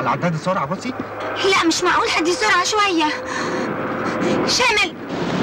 على عداد السرعه بصي لا مش معقول حد سرعة شوية شامل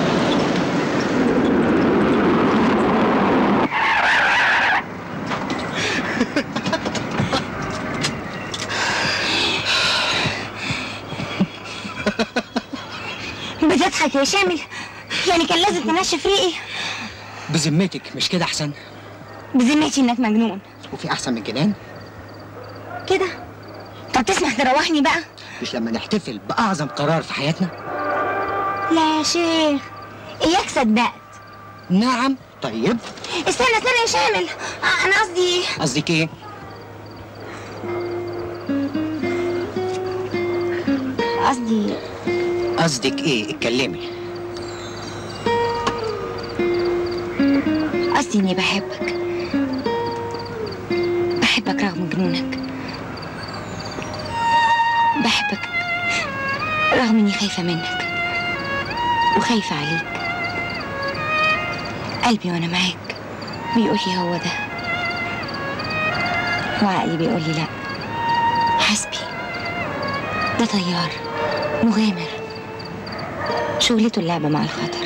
بتضحك يا شامل يعني كان لازم تنشف ريقي بذمتك مش كده احسن بذمتي انك مجنون وفي احسن من جنان كده طب تسمح تروحني بقى مش لما نحتفل باعظم قرار في حياتنا لا يا شيخ اياك صدقت نعم طيب استنى استنى يا شامل آه، انا قصدي قصدك ايه قصدي قصدك ايه اتكلمي قصدي اني بحبك بحبك رغم جنونك بحبك رغم اني خايفة منك وخايفة عليك قلبي وانا معاك بيقول لي هو ده وعقلي بيقول لي لا حسبي ده طيار مغامر شغلته اللعبة مع الخطر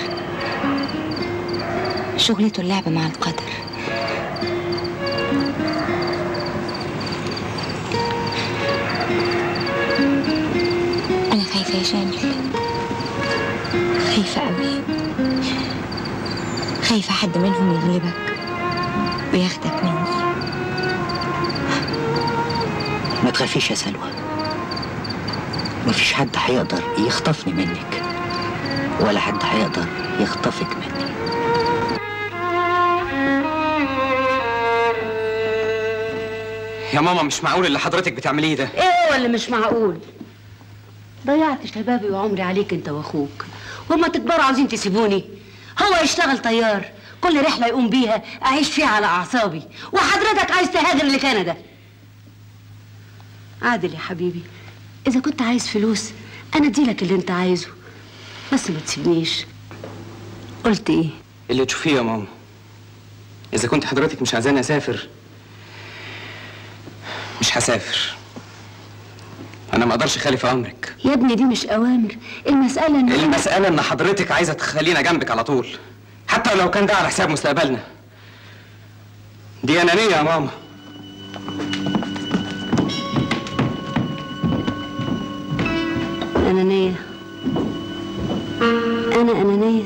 شغلته اللعب مع القدر أنا خايفة يا شامل خايفة أوي خايفة حد منهم يغلبك وياخدك مني ما تخافيش يا سلوى مفيش حد هيقدر يخطفني منك ولا حد هيقدر يخطفك مني يا ماما مش معقول اللي حضرتك بتعمليه ده ايه هو اللي مش معقول ضيعت شبابي وعمري عليك انت واخوك وما تكبروا عاوزين تسيبوني هو يشتغل طيار كل رحله يقوم بيها اعيش فيها على اعصابي وحضرتك عايز تهاجر لكندا عادل يا حبيبي اذا كنت عايز فلوس انا اديلك اللي انت عايزه بس ما تسيبنيش قلت ايه اللي تشوفيه يا ماما اذا كنت حضرتك مش عايزاني اسافر مش هسافر انا ما اقدرش اخالف امرك يا ابني دي مش اوامر المساله ان المساله ان حضرتك عايزه تخلينا جنبك على طول حتى لو كان ده على حساب مستقبلنا دي انانيه يا ماما انانيه انا انانيه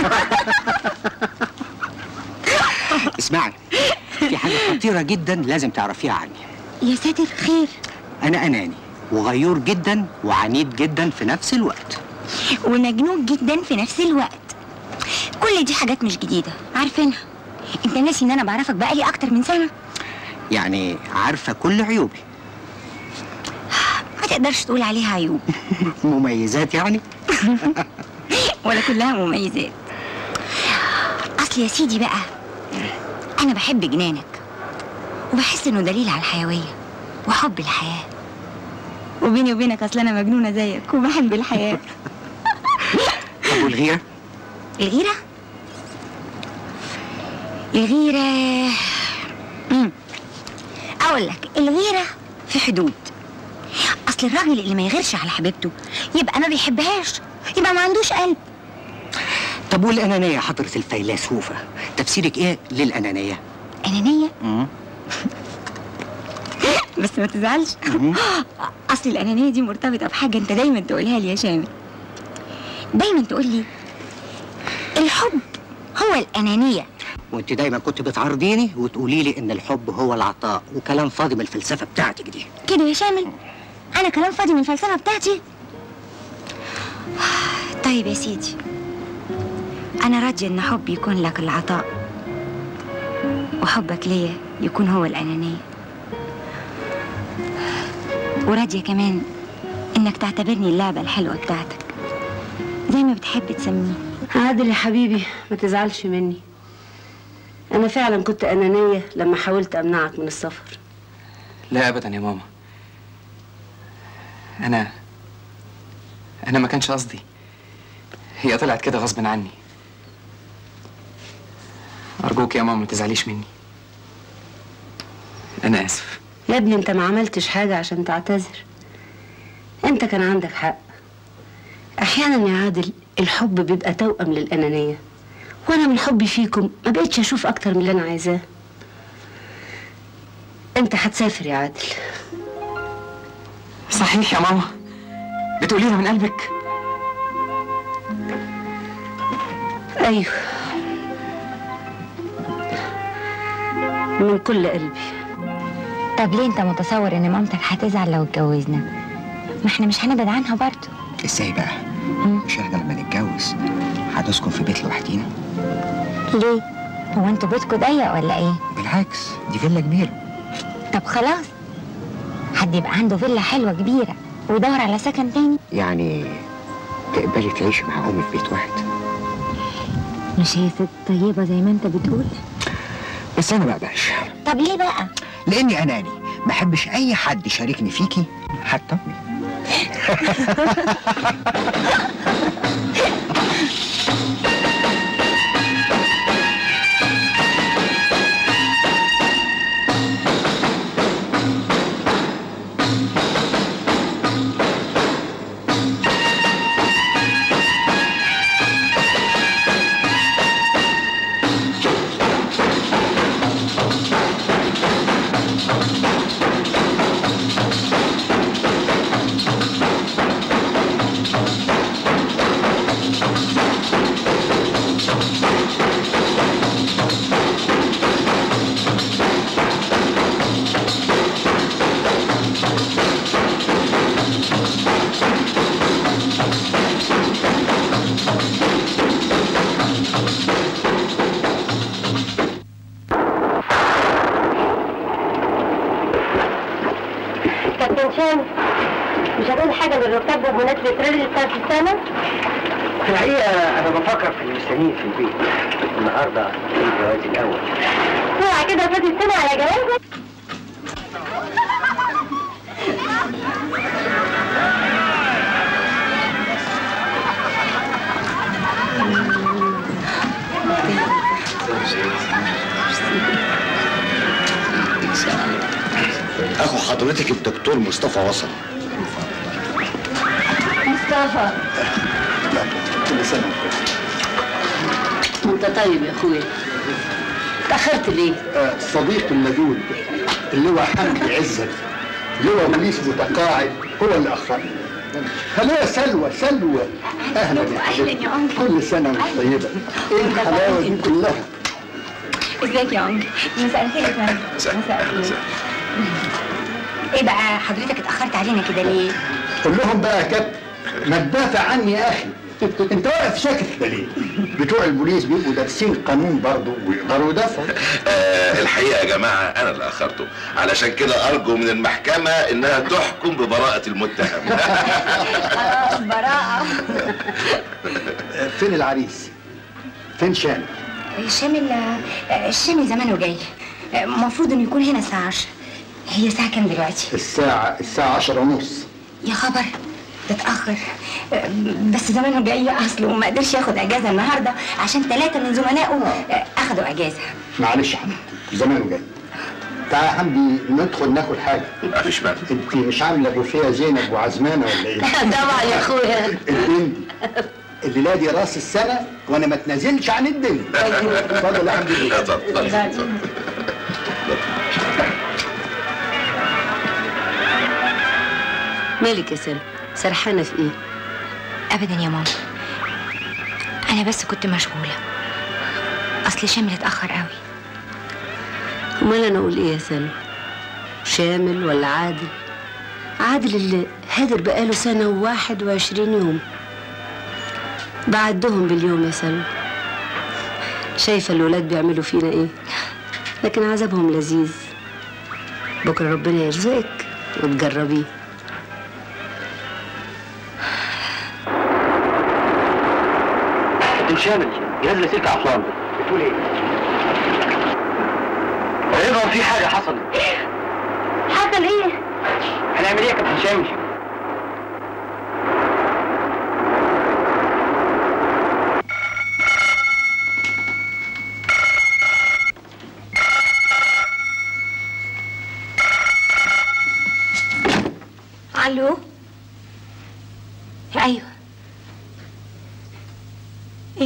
اسمعي في حاجة خطيرة جدا لازم تعرفيها عني يا ساتر خير أنا أناني وغيور جدا وعنيد جدا في نفس الوقت ومجنون جدا في نفس الوقت كل دي حاجات مش جديدة عارفينها انت ناسي ان انا بعرفك بقالي اكتر من سنة يعني عارفة كل عيوبي ما تقدرش تقول عليها عيوب مميزات يعني ولا كلها مميزات اصل يا سيدي بقى انا بحب جنانك وبحس انه دليل على الحيوية وحب الحياة وبيني وبينك اصل انا مجنونة زيك وبحب الحياة طب والغيرة الغيرة الغيرة مم. اقول لك الغيرة في حدود اصل الراجل اللي ما يغيرش على حبيبته يبقى ما بيحبهاش يبقى ما عندوش قلب طب والأنانية حضرة الفيلسوفة تفسيرك إيه للأنانية؟ انانية مم. بس ما تزعلش مم. اصل الانانيه دي مرتبطه بحاجه انت دايما تقولها لي يا شامل دايما تقول لي الحب هو الانانيه وانت دايما كنت بتعارضيني وتقولي لي ان الحب هو العطاء وكلام فاضي من الفلسفه بتاعتك دي كده يا شامل انا كلام فاضي من الفلسفه بتاعتي طيب يا سيدي انا راضيه ان حبي يكون لك العطاء وحبك ليا يكون هو الانانيه وراضيه كمان انك تعتبرني اللعبه الحلوه بتاعتك زي ما بتحب تسميني عادل يا حبيبي ما تزعلش مني انا فعلا كنت انانيه لما حاولت امنعك من السفر لا ابدا يا ماما انا انا ما كانش قصدي هي طلعت كده غصب عني ارجوك يا ماما ما تزعليش مني انا اسف يا ابني انت ما عملتش حاجه عشان تعتذر انت كان عندك حق احيانا يا عادل الحب بيبقى توأم للأنانية وانا من حبي فيكم ما بقتش اشوف اكتر من اللي انا عايزاه انت هتسافر يا عادل صحيح يا ماما بتقوليها من قلبك ايوه من كل قلبي طب ليه انت متصور ان مامتك هتزعل لو اتجوزنا ما احنا مش هنبعد عنها برضه ازاي بقى؟ مش احنا لما نتجوز هنسكن في بيت لوحدينا؟ ليه هو انتوا بيتكوا ضيق ولا ايه بالعكس دي فيلا كبيرة طب خلاص حد يبقى عنده فيلا حلوه كبيره ويدور على سكن تاني يعني تقبلي تعيشي مع أمي في بيت واحد مش هي ست طيبه زي ما انت بتقول بس أنا ما بقبلش طب ليه بقى لأني أناني ما أحبش أي حد يشاركني فيكي حتى أمي كابتن شام مش هتقول حاجه للركاب بمناسبه رجل بتاعت السنه في الحقيقة أنا بفكر في المستنيين في البيت النهاردة في الجواز الأول اوعى كده فات السنه على جوازك اخو حضرتك الدكتور مصطفى وصل مصطفى لا كل سنه انت طيب يا اخويا تاخرت ليه صديق اللدود اللواء حمدي عزت لواء بوليس متقاعد هو اللي اخرني خليها سلوى سلوى اهلا يا حبيبتي كل سنه وانت طيبه ايه الحلاوه دي كلها ازيك يا عمري مساء الخير يا فندم مساء الخير ايه بقى حضرتك اتاخرت علينا كده ليه قول لهم بقى يا كابتن ما تدافع عني يا اخي انت واقف ساكت كده ليه؟ بتوع البوليس بيبقوا دارسين قانون برضه ويقدروا يدافعوا آه الحقيقه يا جماعه انا اللي اخرته علشان كده ارجو من المحكمه انها تحكم ببراءه المتهم براءة فين العريس؟ فين شامل؟ الشامل الشامل زمانه جاي المفروض انه يكون هنا الساعة 10 هي الساعة كام دلوقتي؟ الساعة الساعة عشرة ونص يا خبر ده اتأخر بس زمانه جاي أصله وما قدرش ياخد أجازة النهاردة عشان ثلاثة من زملائه أخدوا أجازة معلش يا حبيبتي زمانه جاي تعالى يا حمدي ندخل ناكل حاجة مفيش مانع انت مش عاملة بوفيه زينب وعزمانة ولا ايه؟ طبعا يا اخويا الدنيا الليلة دي راس السنة وانا ما اتنازلش عن الدنيا اتفضل يا حمدي لا، اتفضل اتفضل. مالك يا سلمى سرحانه في ايه أبدا يا ماما أنا بس كنت مشغولة أصل شامل اتأخر قوي امال انا اقول ايه يا سلمى شامل ولا عادل عادل اللي هادر بقاله سنه وواحد وعشرين يوم بعدهم باليوم يا سلمى شايفه الولاد بيعملوا فينا ايه لكن عذابهم لذيذ بكره ربنا يرزقك وتجربيه كابتن شامل جهاز لاسلكي عطلان بتقول ايه؟ غالبا في حاجة حصلت حصل ايه هنعمل ايه يا كابتن شامل؟ ألو ايه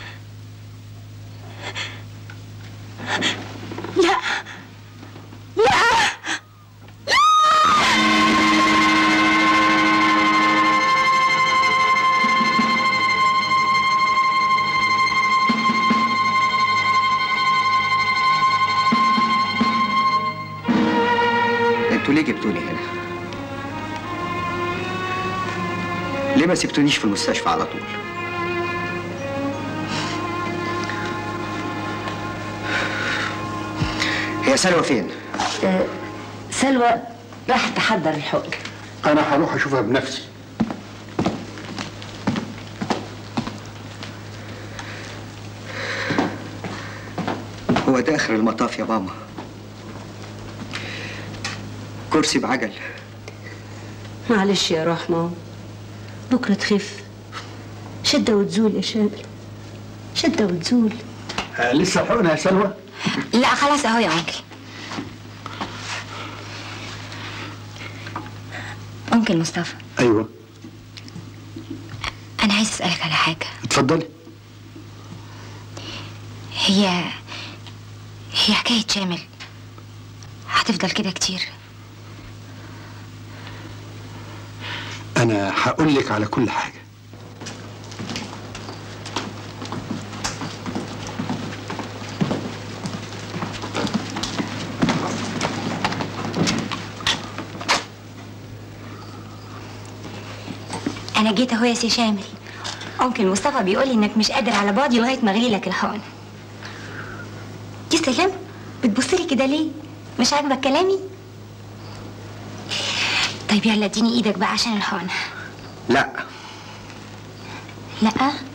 لا لا انتوا ليه جبتوني هنا؟ ليه ما سبتونيش في المستشفى على طول؟ هي سلوى فين؟ سلوى راح تحضر الحقن انا هروح اشوفها بنفسي هو ده اخر المطاف يا ماما كرسي بعجل معلش يا روح ماما بكرة تخف شدة وتزول يا شامل شدة وتزول آه لسه الحقنه يا سلوى لا خلاص اهو يا انكل انكل مصطفى ايوه انا عايز اسالك على حاجه اتفضلي هي هي حكايه شامل هتفضل كده كتير انا هقول لك على كل حاجه انا جيت اهو يا سي شامل انكل مصطفى بيقولي انك مش قادر على بعضي لغايه ما اغلي لك الحقن يا سلام بتبصلي كده ليه مش عاجبك كلامي طيب يلا اديني ايدك بقى عشان الحقن لا لا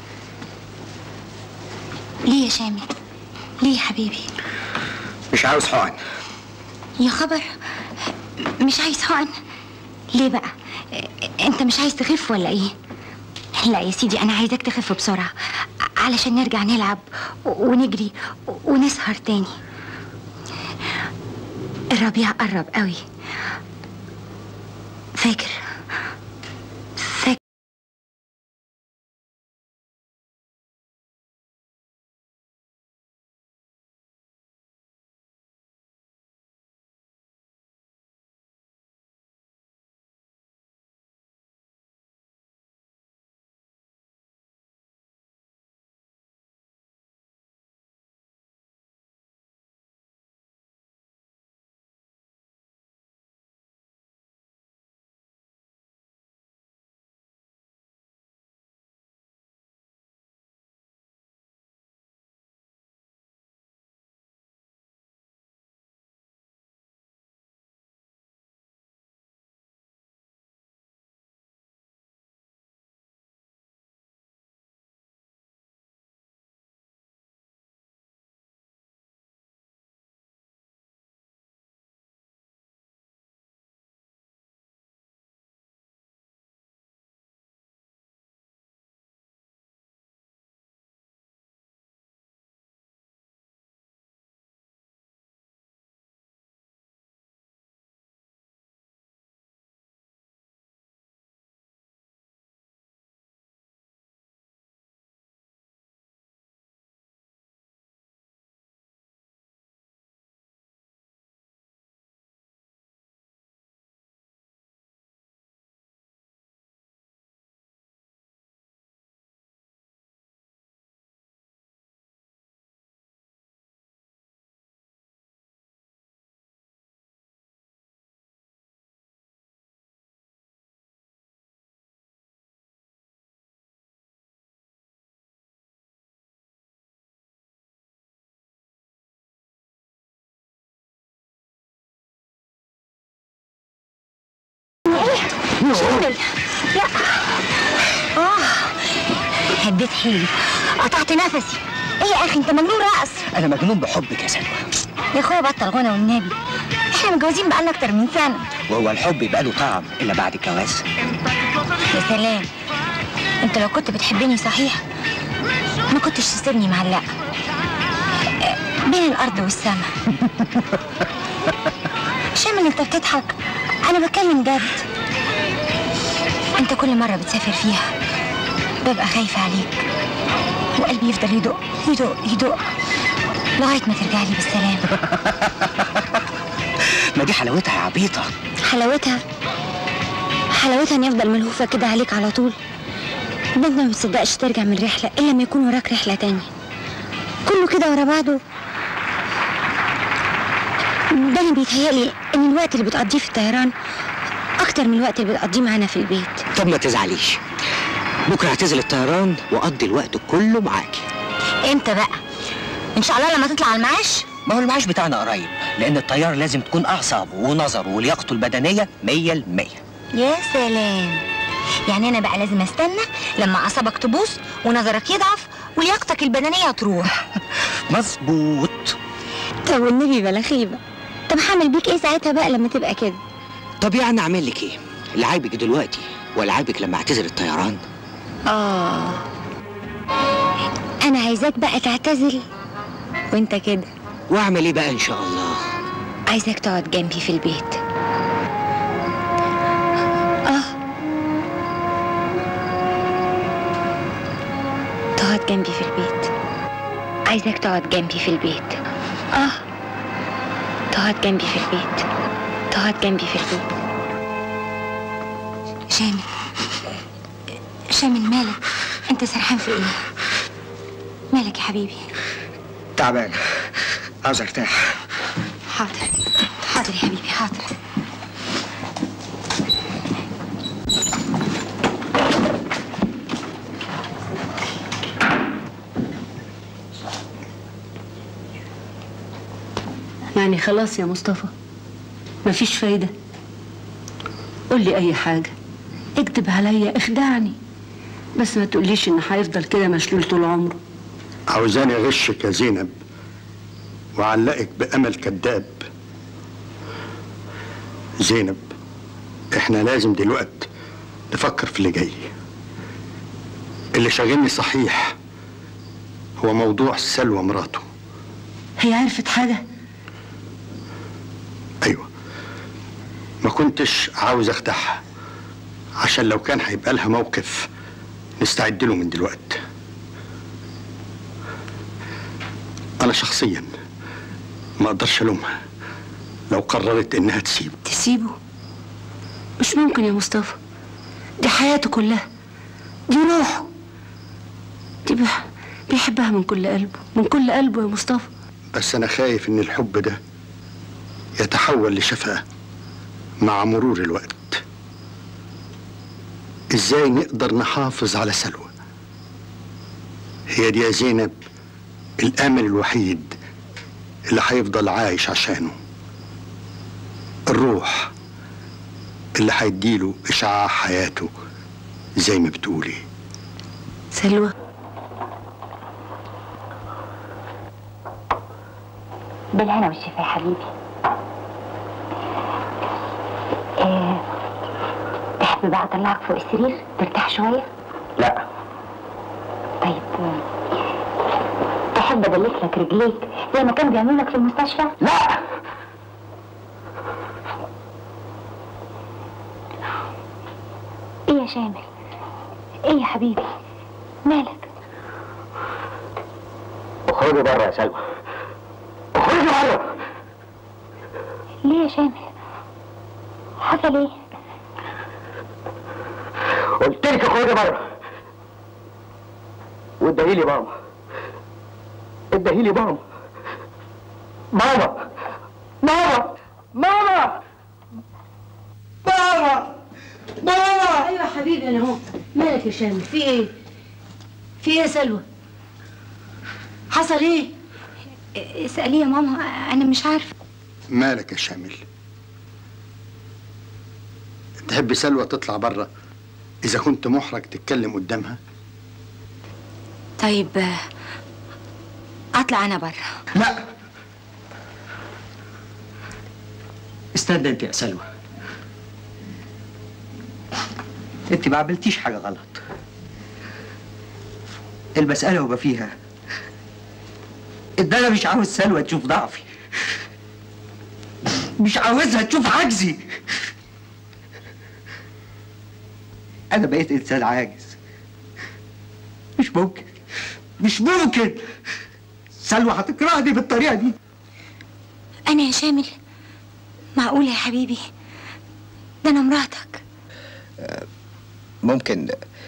ليه يا شامل ليه يا حبيبي مش عاوز حقن يا خبر مش عايز حقن ليه بقى انت مش عايز تخف ولا ايه لا يا سيدي انا عايزك تخف بسرعه علشان نرجع نلعب و- ونجري و- ونسهر تاني الربيع قرب قوي فاكر فاكر شامل لا اه هديت حيلي قطعت نفسي ايه يا اخي انت مجنون رقص انا مجنون بحبك يا سلوى يا اخويا بطل غنى والنبي احنا متجوزين بقالنا اكتر من سنه وهو الحب يبقى له طعم الا بعد الجواز يا سلام انت لو كنت بتحبني صحيح ما كنتش تسيبني معلقه بين الارض والسماء شامل انت بتضحك انا بتكلم جد انت كل مره بتسافر فيها ببقى خايفه عليك يفضل يدق يدق يدق لغايه ما ترجع لي بالسلامه ما دي حلاوتها يا عبيطه حلاوتها حلاوتها ان يفضل ملهوفه كده عليك على طول ده انت ما بتصدقش ترجع من رحله الا لما يكون وراك رحله تانية كله كده ورا بعضه ده انا بيتهيألي ان الوقت اللي بتقضيه في الطيران اكتر من الوقت اللي بتقضيه معانا في البيت طب ما تزعليش بكره هعتزل الطيران واقضي الوقت كله معاكي امتى بقى ان شاء الله لما تطلع على المعاش ما هو المعاش بتاعنا قريب لان الطيار لازم تكون اعصابه ونظره ولياقته البدنيه مية المية يا سلام يعني انا بقى لازم استنى لما اعصابك تبوظ ونظرك يضعف ولياقتك البدنيه تروح مظبوط طب والنبي بلا خيبه طب هعمل بيك ايه ساعتها بقى لما تبقى كده طب يعني اعمل لك ايه اللي عايبك دلوقتي ولا عايبك لما اعتزل الطيران اه انا عايزاك بقى تعتزل وانت كده واعمل ايه بقى ان شاء الله عايزاك تقعد جنبي في البيت اه تقعد جنبي في البيت عايزاك تقعد جنبي في البيت اه تقعد جنبي في البيت تقعد جنبي في البيت شامل شامل مالك انت سرحان في ايه مالك يا حبيبي تعبان عاوز ارتاح حاضر حاضر يا حبيبي حاضر يعني خلاص يا مصطفى مفيش فايدة قول لي أي حاجة اكتب عليا اخدعني بس ما تقوليش إن هيفضل كده مشلول طول عمره عاوزاني اغشك يا زينب وعلقك بامل كذاب زينب احنا لازم دلوقتي نفكر في اللي جاي اللي شاغلني صحيح هو موضوع سلوى مراته هي عرفت حاجة ايوه ما كنتش عاوز اخدعها عشان لو كان هيبقى لها موقف نستعد له من دلوقتي انا شخصيا ما اقدرش الومها لو قررت انها تسيب تسيبه مش ممكن يا مصطفى دي حياته كلها دي روحه دي بح- بيحبها من كل قلبه من كل قلبه يا مصطفى بس انا خايف ان الحب ده يتحول لشفقة مع مرور الوقت ازاي نقدر نحافظ على سلوى هي دي يا زينب الامل الوحيد اللي هيفضل عايش عشانه الروح اللي هيديله اشعاع حياته زي ما بتقولي سلوى بالهنا والشفا يا حبيبي إيه تحب بقى اطلعك فوق السرير ترتاح شويه لا طيب آه، تحب ادلك لك رجليك زي ما كانوا بيعملوا لك في المستشفى لا ايه يا شامل ايه يا حبيبي مالك اخرجي بره يا سلوى اخرجي بره ليه يا شامل حصل ايه قلت لك اخرجي بره وادعي لي ماما ادعي لي ماما ماما ماما ماما ماما ماما ايوه يا حبيبي انا اهو مالك يا شامل في ايه في ايه يا سلوى حصل ايه اسأليه يا ماما انا مش عارفه مالك يا شامل تحب سلوى تطلع بره اذا كنت محرج تتكلم قدامها طيب آه، اطلع انا بره لا استنى انت يا سلوى انت ما عملتيش حاجه غلط المساله وما فيها ان انا مش عاوز سلوى تشوف ضعفي مش عاوزها تشوف عجزي انا بقيت انسان عاجز مش ممكن مش ممكن سلوى هتكرهني بالطريقه دي انا يا شامل معقولة يا حبيبي ده انا مراتك ممكن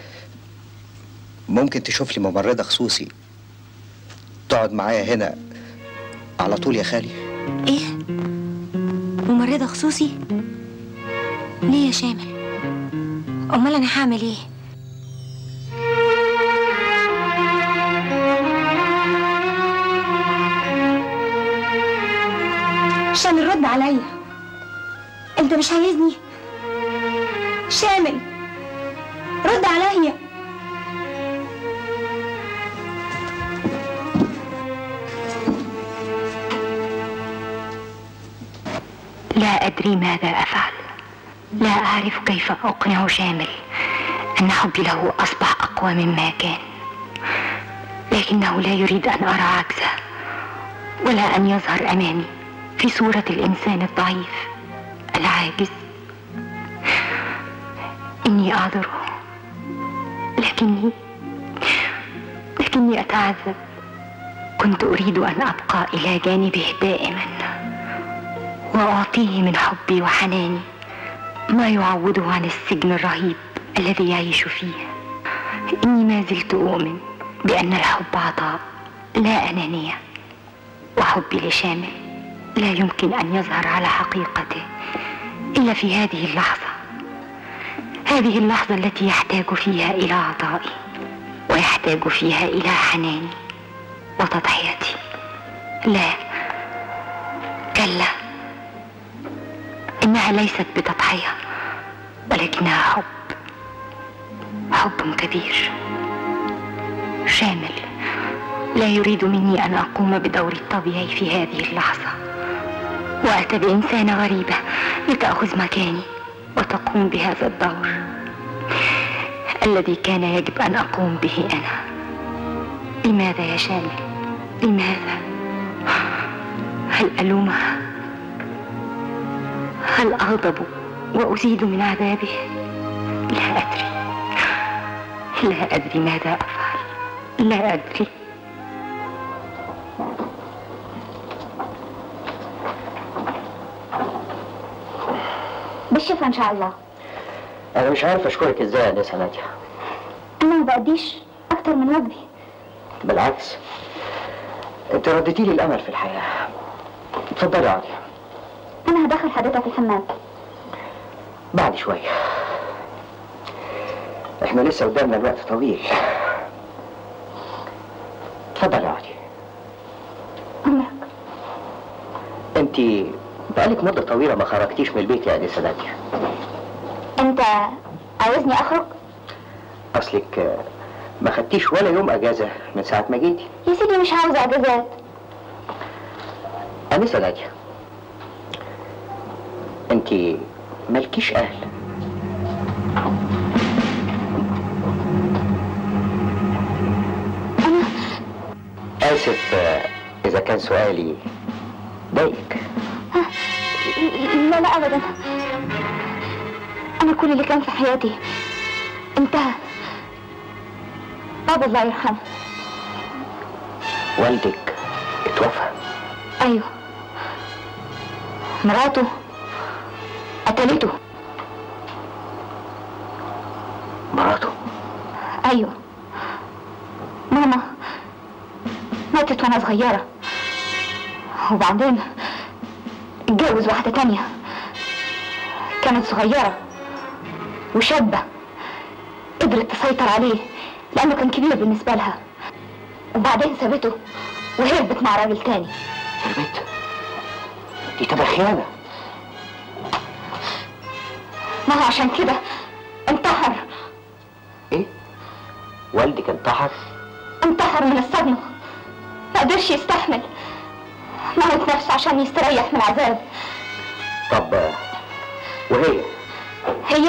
ممكن تشوف لي ممرضة خصوصي تقعد معايا هنا على طول يا خالي ايه ممرضة خصوصي ليه يا شامل امال انا هعمل ايه شامل رد عليا انت مش عايزني شامل رد عليا لا أدري ماذا أفعل لا أعرف كيف أقنع شامل أن حبي له أصبح أقوى مما كان لكنه لا يريد أن أرى عكسه ولا أن يظهر أمامي في صورة الإنسان الضعيف العاجز إني أعذره لكني لكني أتعذب كنت أريد أن أبقى إلى جانبه دائما وأعطيه من حبي وحناني ما يعوضه عن السجن الرهيب الذي يعيش فيه إني ما زلت أؤمن بأن الحب عطاء لا أنانية وحبي لشامل لا يمكن أن يظهر على حقيقته إلا في هذه اللحظة هذه اللحظة التي يحتاج فيها إلى عطائي ويحتاج فيها إلى حناني وتضحيتي لا كلا إنها ليست بتضحية ولكنها حب حب كبير شامل لا يريد مني أن أقوم بدوري الطبيعي في هذه اللحظة وأتى بإنسانة غريبة لتأخذ مكاني وتقوم بهذا الدور الذي كان يجب أن أقوم به أنا لماذا يا شامل لماذا هل ألومها هل أغضب وأزيد من عذابه لا أدري لا أدري ماذا أفعل لا أدري بالشفا ان شاء الله انا مش عارف اشكرك ازاي يا انسه ناديه انا ما بقديش اكتر من واجبي بالعكس انت رديتي لي الامل في الحياه اتفضلي اقعدي انا هدخل حضرتك الحمام بعد شويه احنا لسه قدامنا الوقت طويل اتفضلي اقعدي امرك انت بقالك مده طويله ما خرجتيش من البيت يا انسه ناديه انت عاوزني اخرج اصلك آه، ما خدتيش ولا يوم اجازه من ساعه ما جيتي يا سيدي مش عاوزه اجازات انسه ناديه انت مالكيش اهل اسف آه، اذا كان سؤالي ضايقك لا لا ابدا انا كل اللي كان في حياتي انتهى بابا الله يرحمه والدك اتوفى ايوه مراته قتلته مراته ايوه ماما ماتت وانا صغيرة وبعدين اتجوز واحدة تانية كانت صغيرة وشابة قدرت تسيطر عليه لأنه كان كبير بالنسبة لها وبعدين سابته وهربت مع راجل تاني هربت دي تبقى خيانه ما هو عشان كده انتحر ايه والدك انتحر انتحر من الصدمة ما قدرش يستحمل موت نفسه عشان يستريح من العذاب طب آه، وهي هي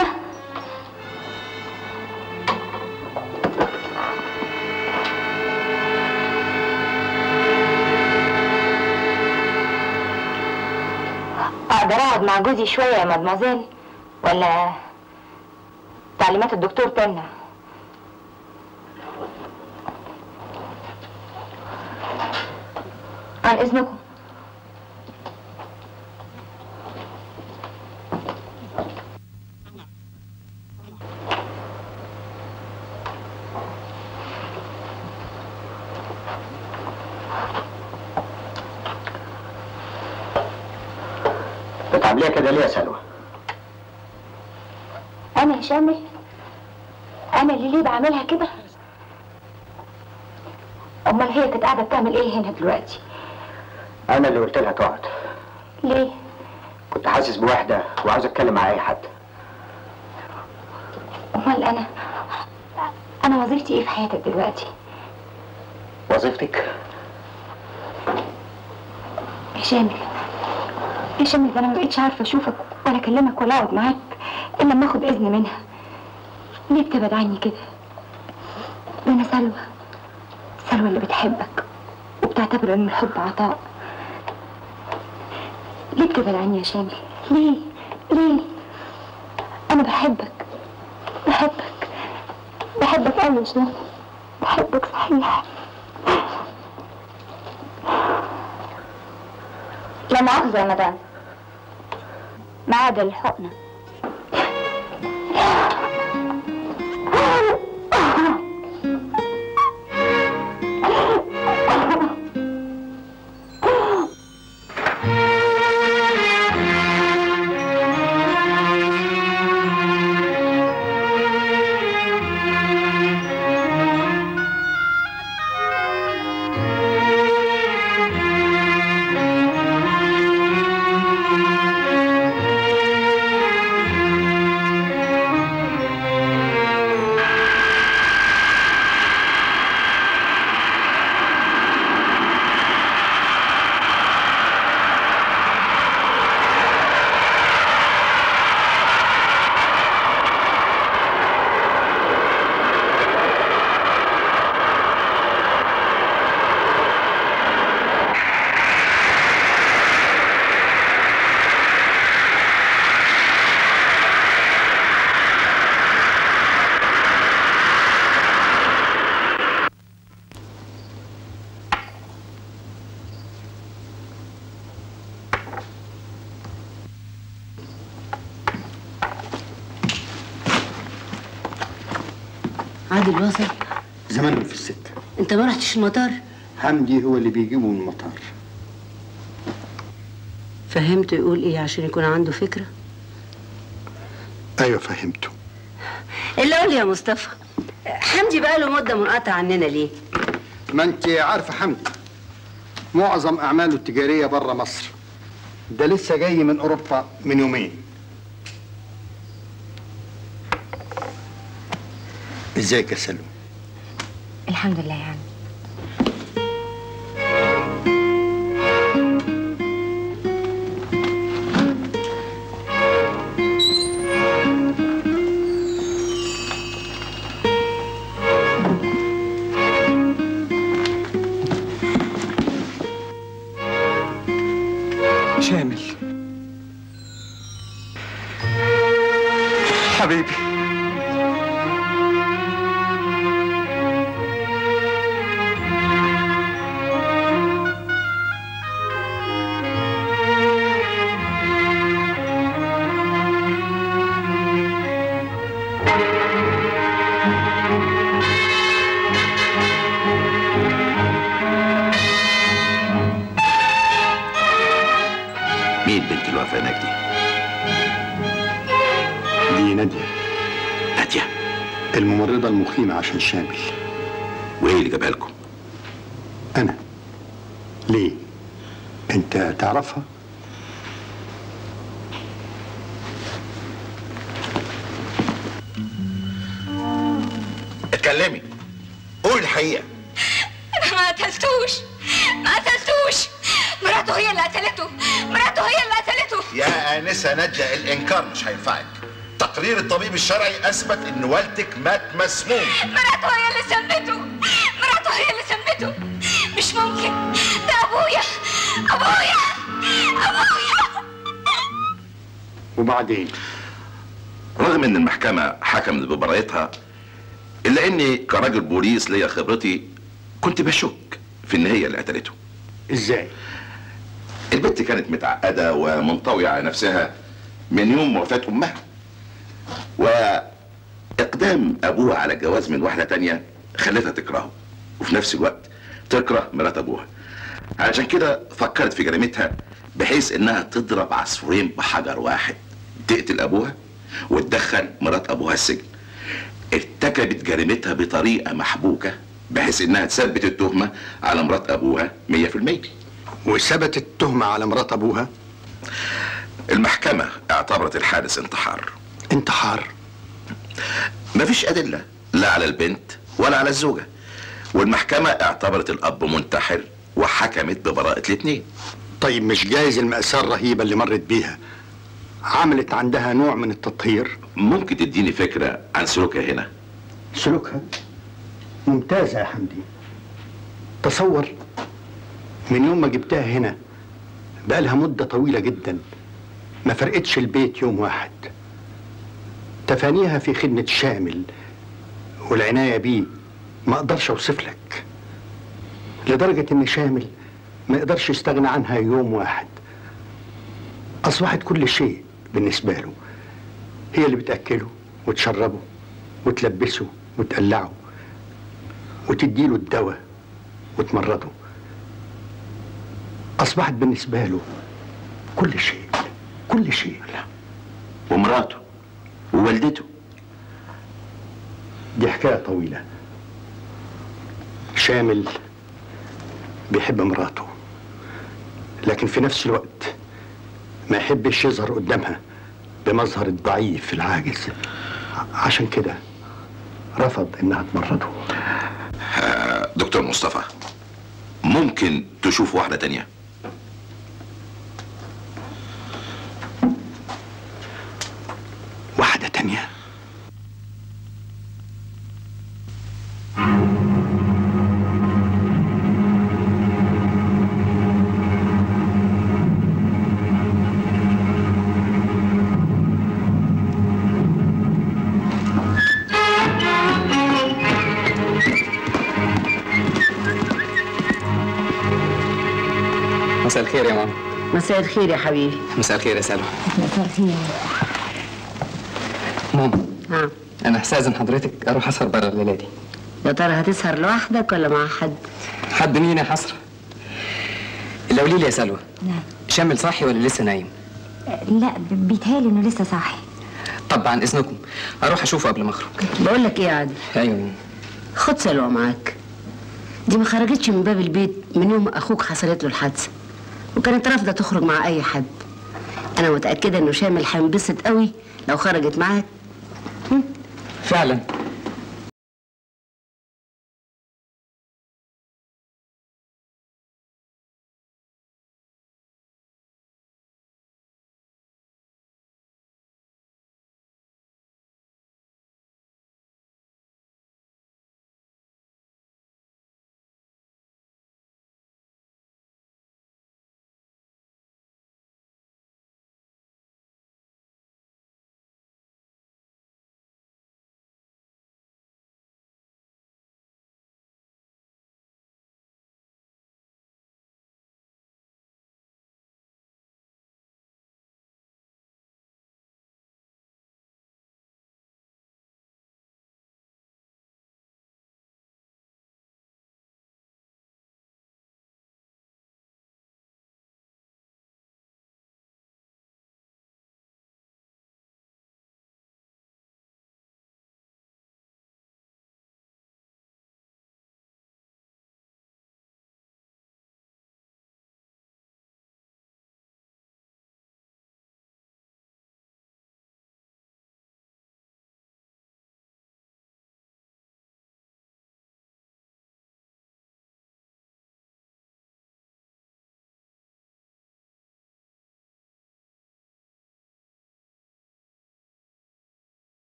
أقدر أقعد مع جوزي شوية يا مدمزيل ولا تعليمات الدكتور تمنع عن اذنكم بتعمليها كده ليه يا سلوى؟ انا يا شامل انا اللي ليه بعملها كده امال هي كانت قاعده بتعمل ايه هنا دلوقتي انا اللي قلت لها تقعد ليه كنت حاسس بوحده وعاوز اتكلم مع اي حد امال انا انا وظيفتي ايه في حياتك دلوقتي وظيفتك يا شامل يا شامل ده انا ما بقتش عارفه اشوفك ولا اكلمك ولا اقعد معاك الا لما اخد اذن منها ليه بتبعد عني كده ده انا سلوى سلوى اللي بتحبك وبتعتبر ان الحب عطاء ليه بتبعد عني يا شامل ليه ليه انا بحبك بحبك بحبك قوي يا شامل بحبك صحيح لا مؤاخذة يا مدام ميعاد الحقنة عادل وصل زمانهم في الست انت ما رحتش المطار حمدي هو اللي بيجيبه من المطار فهمته يقول ايه عشان يكون عنده فكره ايوه فهمته الا قول لي يا مصطفى حمدي بقى له مده منقطع عننا ليه ما انت عارفه حمدي معظم اعماله التجاريه بره مصر ده لسه جاي من اوروبا من يومين ازيك يا سلوى الحمد لله يا عم شامل حبيبي مين بنت الوفاء نجدي؟ دي ناديه نادية الممرضه المقيمه عشان شامل وايه اللي جابها لكم؟ انا ليه انت تعرفها اتكلمي قولي الحقيقة انا ما قتلتوش ما قتلتوش مراته هي اللي قتلته مراته هي اللي قتلته يا آنسة نجا الإنكار مش هينفعك تقرير الطبيب الشرعي أثبت إن والدك مات مسموم مراته هي اللي سمته مراته هي اللي سمته مش ممكن ده ابويا ابويا ابويا وبعدين رغم إن المحكمة حكمت ببراءتها إلا إني كراجل بوليس ليا خبرتي كنت بشك في إن هي اللي قتلته ازاي البت كانت متعقده ومنطويه على نفسها من يوم وفاه امها واقدام ابوها على الجواز من واحده تانية خلتها تكرهه وفي نفس الوقت تكره مرات ابوها علشان كده فكرت في جريمتها بحيث انها تضرب عصفورين بحجر واحد تقتل ابوها وتدخل مرات ابوها السجن ارتكبت جريمتها بطريقه محبوكه بحيث انها تثبت التهمه على مرات ابوها 100% وثبتت التهمة على مرات ابوها المحكمه اعتبرت الحادث انتحار انتحار مفيش ادله لا على البنت ولا على الزوجه والمحكمه اعتبرت الاب منتحر وحكمت ببراءه الاثنين طيب مش جايز المأساة الرهيبة اللي مرت بيها عملت عندها نوع من التطهير ممكن تديني فكره عن سلوكها هنا سلوكها ممتازة يا حمدي تصور من يوم ما جبتها هنا بقالها مدة طويلة جدا ما فرقتش البيت يوم واحد تفانيها في خدمة شامل والعناية بيه ما اقدرش اوصف لك لدرجة ان شامل ما يقدرش يستغنى عنها يوم واحد اصبحت كل شيء بالنسبة له هي اللي بتأكله وتشربه وتلبسه وتقلعه وتديله الدواء وتمرضه أصبحت بالنسبة له كل شيء كل شيء ومراته ووالدته دي حكاية طويلة شامل بيحب مراته لكن في نفس الوقت ما يحبش يظهر قدامها بمظهر الضعيف العاجز عشان كده رفض انها تمرضه آه، دكتور مصطفى ممكن تشوف واحده تانية واحدة تانية مساء الخير يا ماما مساء الخير يا حبيبي مساء الخير يا سلوى مساء الخير ماما ها انا هستاذن حضرتك اروح اسهر بره الليله دي يا ترى هتسهر لوحدك ولا مع حد حد مين يا حسره اللي قولي لي يا سلوى نعم شامل صاحي ولا لسه نايم لا ب- بيتهيألي انه لسه صاحي طب عن اذنكم اروح اشوفه قبل ما اخرج بقول لك ايه يا عادل ايوه خد سلوى معاك دي ما خرجتش من باب البيت من يوم ما اخوك حصلت له الحادثه وكانت رافضه تخرج مع اي حد انا متاكده انه شامل هينبسط قوي لو خرجت معاك فعلا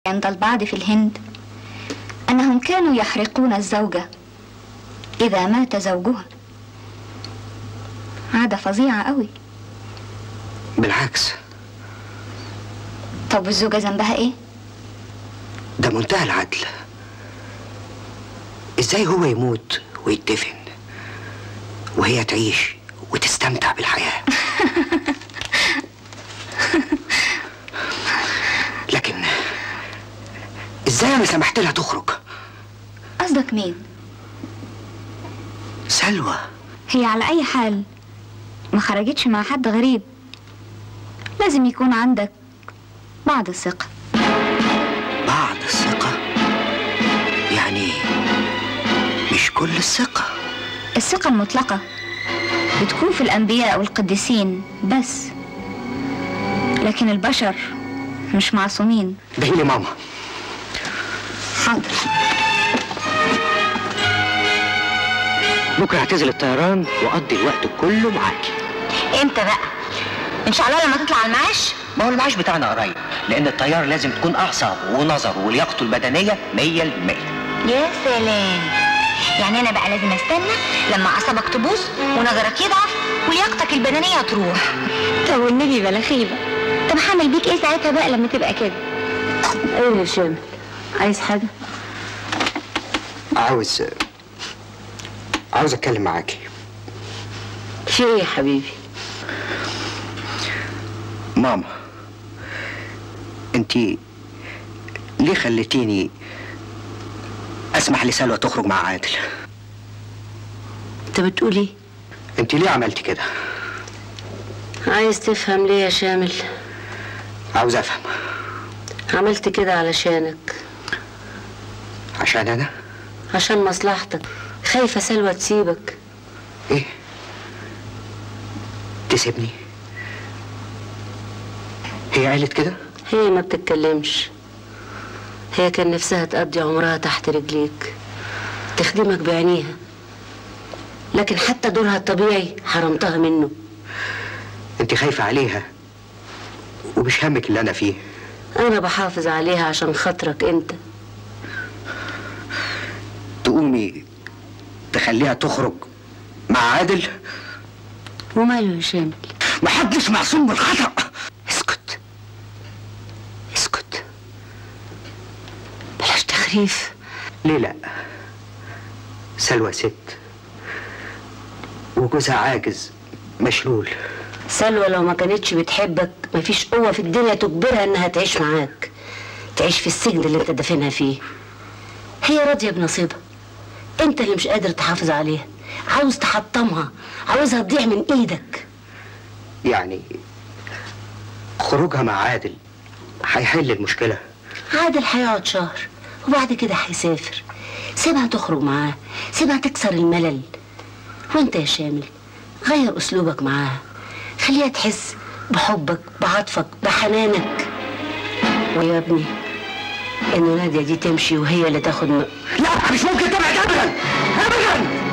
عند البعض في الهند أنهم كانوا يحرقون الزوجة إذا مات زوجها عادة فظيعة قوي بالعكس طب والزوجة ذنبها إيه؟ ده منتهى العدل ازاي هو يموت ويدفن وهي تعيش وتستمتع بالحياة لكن ازاي انا سمحت لها تخرج قصدك مين؟ سلوى هي على أي حال ما خرجتش مع حد غريب لازم يكون عندك بعض الثقة بعض الثقة يعني مش كل الثقة الثقة المطلقة بتكون في الأنبياء والقديسين بس لكن البشر مش معصومين ده لي ماما حاضر بكرة هعتزل الطيران وأقضي الوقت كله معاكي امتى بقى؟ إن شاء الله لما تطلع المعاش ما هو المعاش بتاعنا قريب لان الطيار لازم تكون اعصابه ونظره ولياقته البدنيه 100% يا سلام يعني أنا بقى لازم أستنى لما أعصابك تبوظ ونظرك يضعف ولياقتك البدنية تروح طب والنبي بلا خيبة طب هعمل بيك إيه ساعتها بقى لما تبقى كده؟ ايه يا شامل عايز حاجة؟ عاوز عاوز أتكلم معاكي في ايه يا حبيبي؟ ماما انت ليه خليتيني اسمح لسلوى تخرج مع عادل انت بتقول ايه؟ انت ليه عملتي كده عايز تفهم ليه يا شامل؟ عاوز افهم عملت كده علشانك عشان انا عشان مصلحتك خايفة سلوى تسيبك ايه تسيبني هي قالت كده هي ما بتتكلمش هي كان نفسها تقضي عمرها تحت رجليك تخدمك بعينيها لكن حتى دورها الطبيعي حرمتها منه انت خايفة عليها ومش همك اللي انا فيه انا بحافظ عليها عشان خاطرك انت تقومي تخليها تخرج مع عادل وماله يا شامل محدش معصوم من الخطأ اسكت اسكت بلاش تخريف ليه لا سلوى ست وجوزها عاجز مشلول سلوى لو ما كانتش بتحبك مفيش قوة في الدنيا تجبرها انها تعيش معاك تعيش في السجن اللي انت دافنها فيه هي راضية بنصيبها انت اللي مش قادر تحافظ عليها عاوز تحطمها عاوزها تضيع من ايدك يعني خروجها مع عادل هيحل المشكلة عادل هيقعد شهر وبعد كده هيسافر سيبها تخرج معاه سيبها تكسر الملل وانت يا شامل غير اسلوبك معاها خليها تحس بحبك بعطفك بحنانك ويا ابني ان نادية دي تمشي وهي اللي تاخد م... لا مش ممكن تبعد ابدا ابدا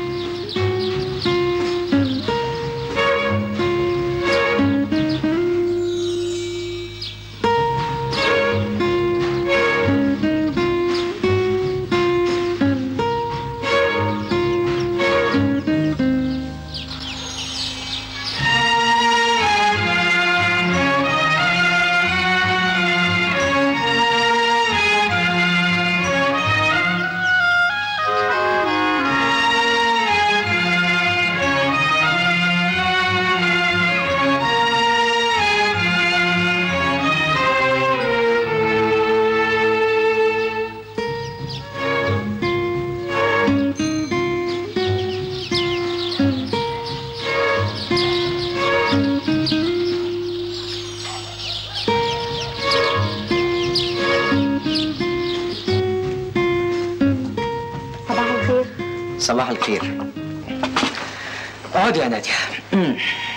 صباح الخير صباح الخير اقعدي يا ناديه أمم.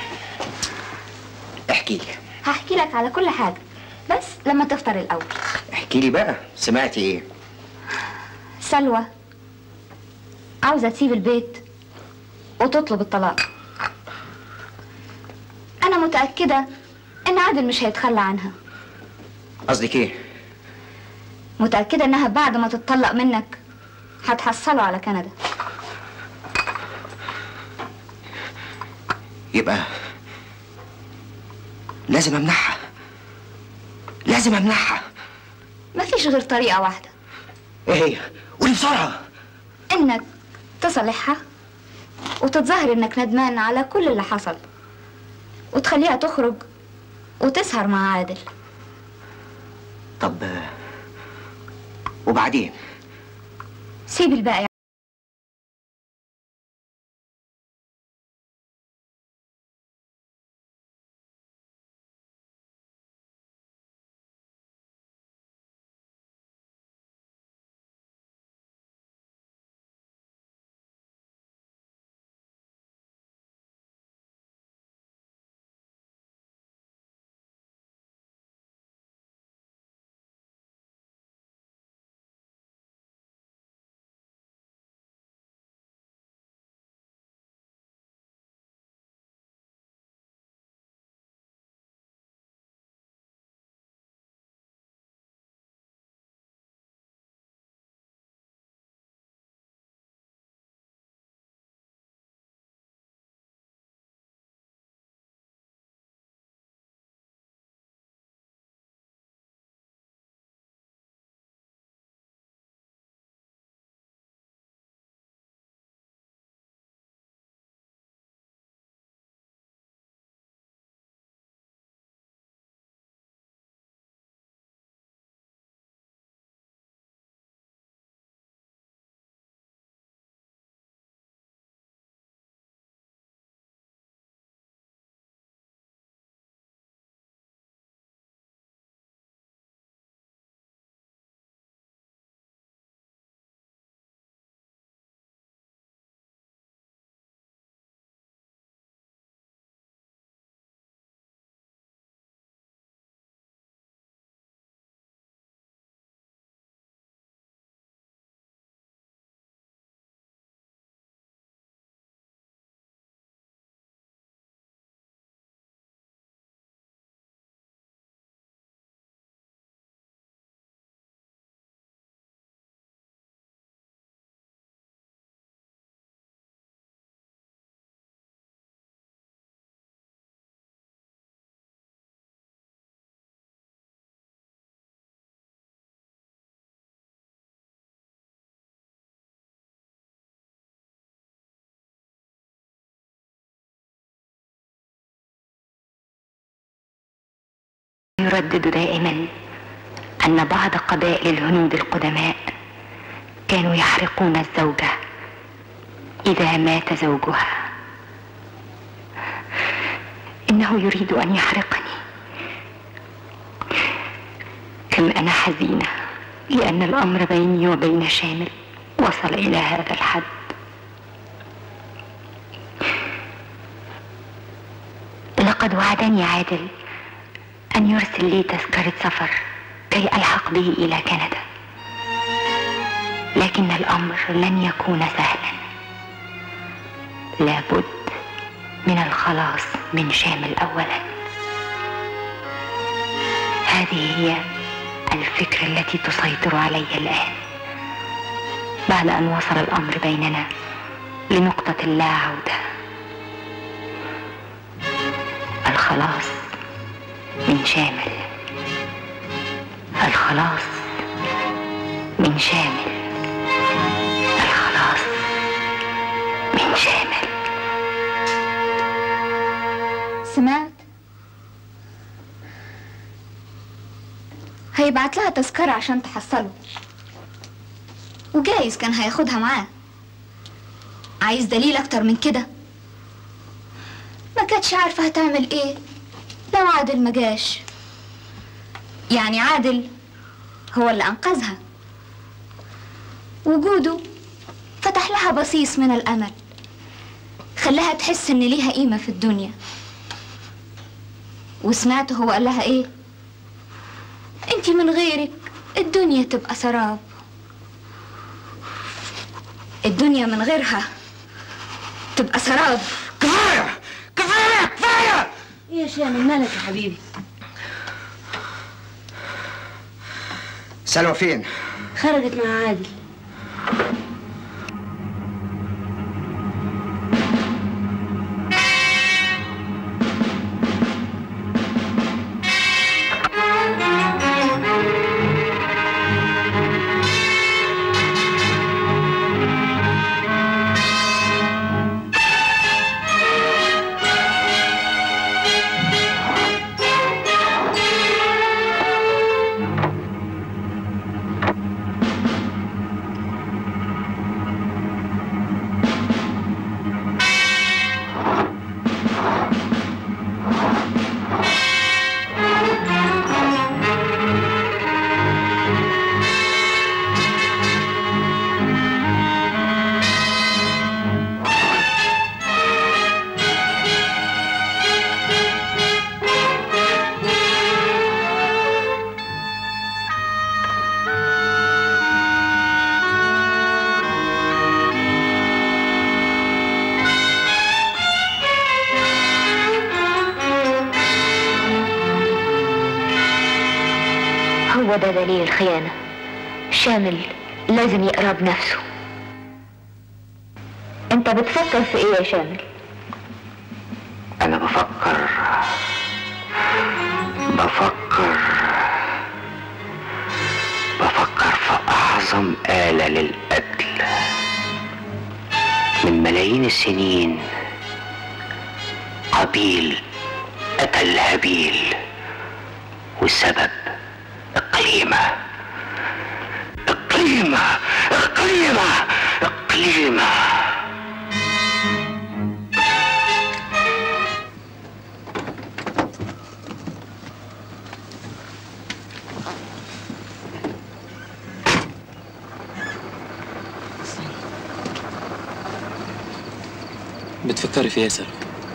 احكي لي هحكي لك على كل حاجة بس لما تفطر الأول احكي لي بقى سمعتي ايه سلوى عاوزة تسيب البيت وتطلب الطلاق أنا متأكدة إن عادل مش هيتخلى عنها قصدك ايه متأكدة انها بعد ما تتطلق منك هتحصله على كندا يبقى لازم امنعها لازم امنعها مفيش غير طريقة واحدة ايه هي قولي بسرعه انك تصالحها وتتظاهر انك ندمان على كل اللي حصل وتخليها تخرج وتسهر مع عادل طب آه، وبعدين سيب الباقي يردد دائما أن بعض قبائل الهنود القدماء كانوا يحرقون الزوجة إذا مات زوجها إنه يريد أن يحرقني كم أنا حزينة لأن الأمر بيني وبين شامل وصل إلى هذا الحد لقد وعدني عادل أن يرسل لي تذكرة سفر كي ألحق به إلى كندا لكن الأمر لن يكون سهلا لابد من الخلاص من شامل أولا هذه هي الفكرة التي تسيطر علي الآن بعد أن وصل الأمر بيننا لنقطة لا عودة الخلاص من شامل الخلاص من شامل الخلاص من شامل سمعت هيبعت لها تذكرة عشان تحصله وجايز كان هياخدها معاه عايز دليل اكتر من كده ما كانتش عارفة هتعمل ايه لو عادل ما جاش يعني عادل هو اللي انقذها وجوده فتح لها بصيص من الامل خلاها تحس ان ليها قيمة في الدنيا وسمعت هو قال لها ايه انتي من غيرك الدنيا تبقى سراب الدنيا من غيرها تبقى سراب كفايه كفايه كفايه ايه يا شامل مالك يا حبيبي سلوى فين؟ خرجت مع عادل هو ده دليل الخيانة شامل لازم يقرا بنفسه انت بتفكر في ايه يا شامل أنا بفكر بفكر بفكر في أعظم آلة للقتل من ملايين السنين قبيل قتل هابيل والسبب إقليمة إقليمة إقليمة إقليمة بتفكري في ايه يا سلوى؟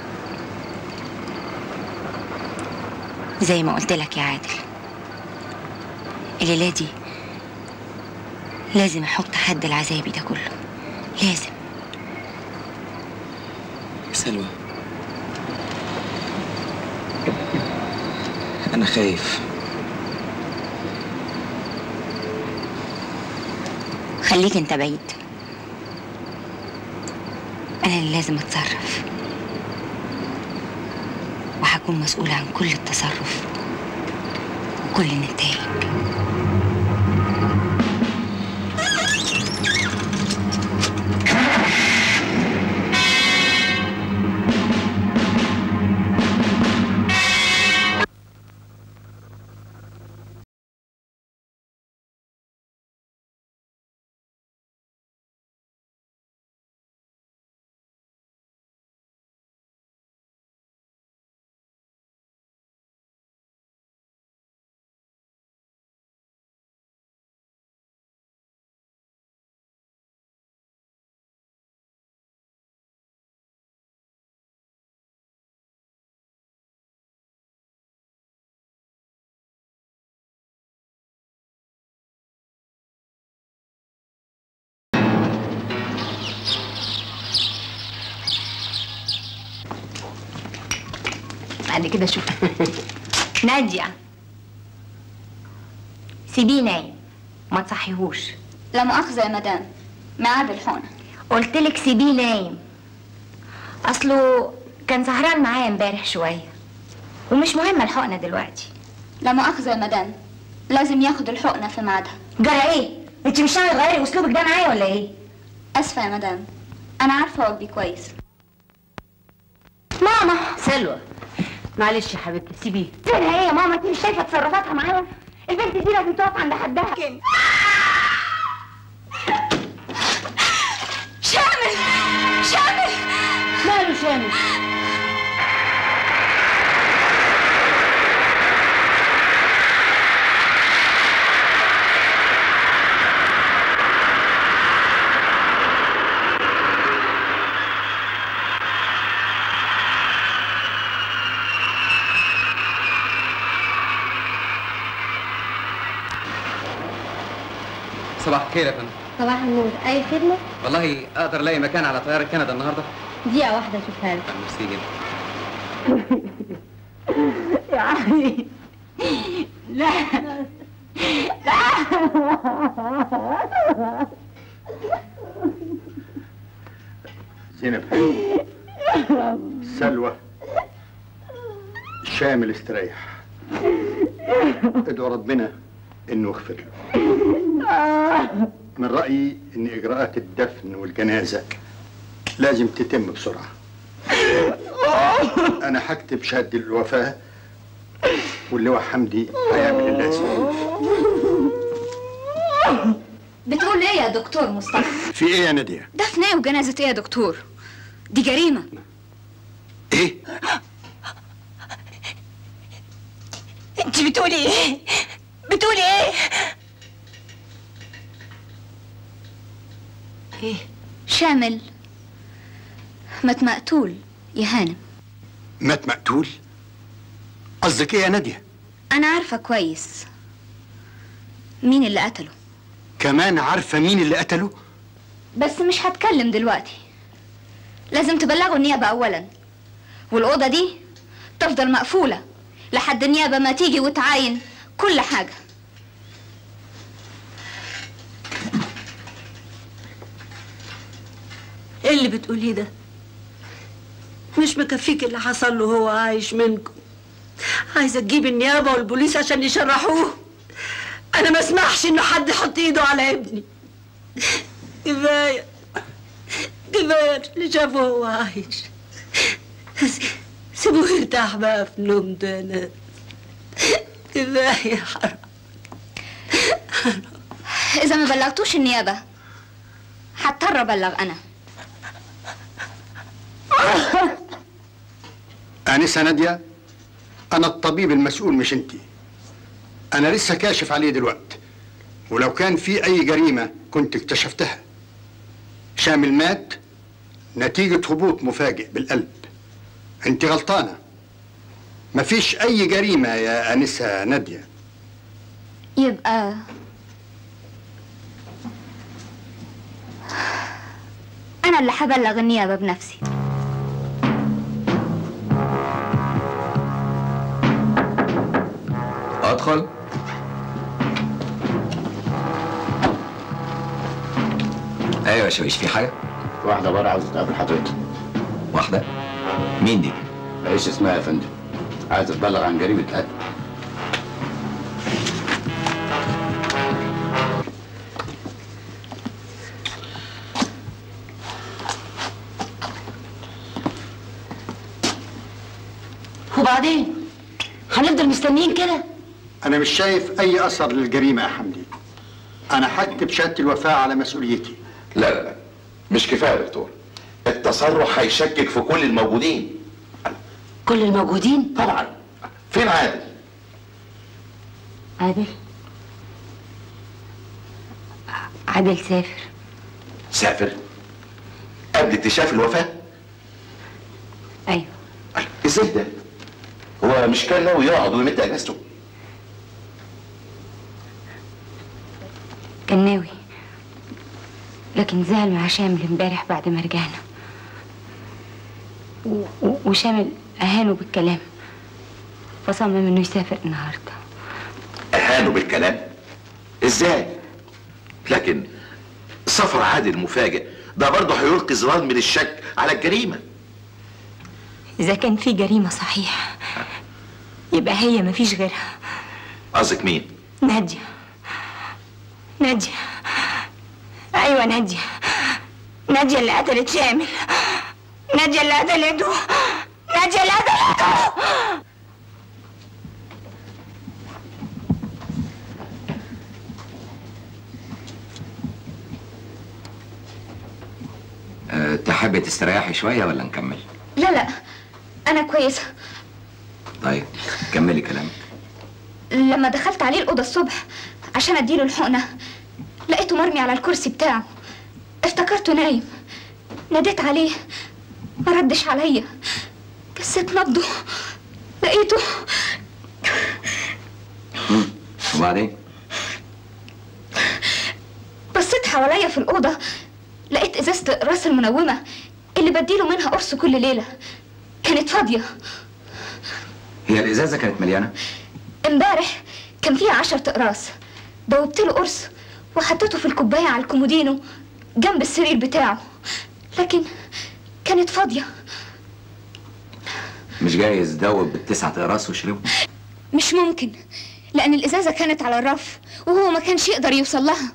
زي ما قلت لك يا عادل الليلة دي لازم احط حد لعذابي ده كله لازم سلوى أنا خايف خليك انت بعيد انا اللي لازم اتصرف وهكون مسؤولة عن كل التصرف وكل النتائج بعد كده شوف نادية سيبيه نايم ما تصحيهوش لا مؤاخذة يا مدام ميعاد الحقنة قلت لك سيبيه نايم اصله كان سهران معايا امبارح شويه ومش مهمه الحقنه دلوقتي لا مؤاخذة يا مدام لازم ياخد الحقنة في ميعادها جرى ايه انت مش ناوي تغيري اسلوبك ده معايا ولا ايه اسفة يا مدام انا عارفة واجبي كويس ماما سلوى معلش يا حبيبتي سيبيه فينها ايه يا ماما انت مش شايفه تصرفاتها معايا البنت دي لازم تقف عند حدها شامل شامل ماله شامل صباح الخير يا فندم صباح النور اي خدمة والله اقدر الاقي مكان على طياره كندا النهارده دقيقة واحدة اشوفها لك ميرسي جدا يا علي لا لا راجل استريح ادعو ربنا انه يغفر له من رأيي ان اجراءات الدفن والجنازة لازم تتم بسرعة انا هكتب شهادة الوفاة واللواء حمدي هيعمل اللازم بتقول ايه يا دكتور مصطفى في ايه يا نادية دفن ايه وجنازة ايه يا دكتور دي جريمة ايه انت بتقولي ايه بتقولي ايه ايه شامل مات مقتول يا هانم مات مقتول قصدك ايه يا نادية انا عارفة كويس مين اللي قتله كمان عارفة مين اللي قتله بس مش هتكلم دلوقتي لازم تبلغوا النيابة أولا والأوضة دي تفضل مقفولة لحد النيابة ما تيجي وتعاين كل حاجة ايه اللي بتقوليه ده مش مكفيك اللي حصل له هو عايش منكم عايزه تجيب النيابه والبوليس عشان يشرحوه انا ما اسمحش انه حد يحط ايده على ابني كفايه كفايه اللي شافه هو عايش سيبوه يرتاح بقى في نومته يا ناس كفايه حرام إذا ما بلغتوش النيابة هضطر أبلغ أنا آنسة نادية أنا الطبيب المسؤول مش أنتي أنا لسه كاشف عليه دلوقتي ولو كان في أي جريمة كنت اكتشفتها شامل مات نتيجة هبوط مفاجئ بالقلب أنت غلطانة مفيش أي جريمة يا آنسة نادية يبقى أنا اللي هبلغ النيابة بنفسي ادخل ايوه يا شويش في حاجه واحدة بره عاوزة تقابل حضرتك واحده مين دي ايش اسمها يا فندم؟ عايزة تبلغ عن جريمة قتل وبعدين هنفضل مستنيين كده أنا مش شايف أي أثر للجريمة يا حمدي أنا هكتب شهادة الوفاة على مسؤوليتي لا لا لا مش كفايه يا دكتور التصرح هيشكك في كل الموجودين كل الموجودين طبعا فين عادل عادل عادل سافر سافر قبل اكتشاف الوفاه ايوه ازاي ده هو مش كان ناوي يقعد ويمد اجازته كان ناوي لكن زعل مع شامل امبارح بعد ما رجعنا و- و- وشامل اهانه بالكلام فصمم انه يسافر النهارده اهانوا بالكلام ازاي لكن سفر عادل مفاجئ ده برضه هيلقي ظلال من الشك على الجريمه اذا كان في جريمه صحيح يبقى هي مفيش غيرها قصدك مين ناديه ناديه ايوه ناديه ناديه اللي قتلت شامل ناديه اللي قتلته ناديه اللي قتلته أه تحبي تستريحي شويه ولا نكمل لا لا أنا كويسة طيب كملي كلامك لما دخلت عليه الأوضة الصبح عشان أديله الحقنة لقيته مرمي على الكرسي بتاعه افتكرته نايم ناديت عليه ما ردش عليا كسيت نبضه لقيته وبعدين بصيت حواليا في الأوضة لقيت إزازة الراس المنومة اللي بديله منها قرص كل ليلة كانت فاضية هي الازازه كانت مليانه امبارح كان فيها عشرة أقراص دوبت له قرص وحطيته في الكوباية على الكومودينو جنب السرير بتاعه لكن كانت فاضية مش جايز دوب بالتسعة اقراص وشربهم مش ممكن لأن الإزازة كانت على الرف وهو ما كانش يقدر يوصل لها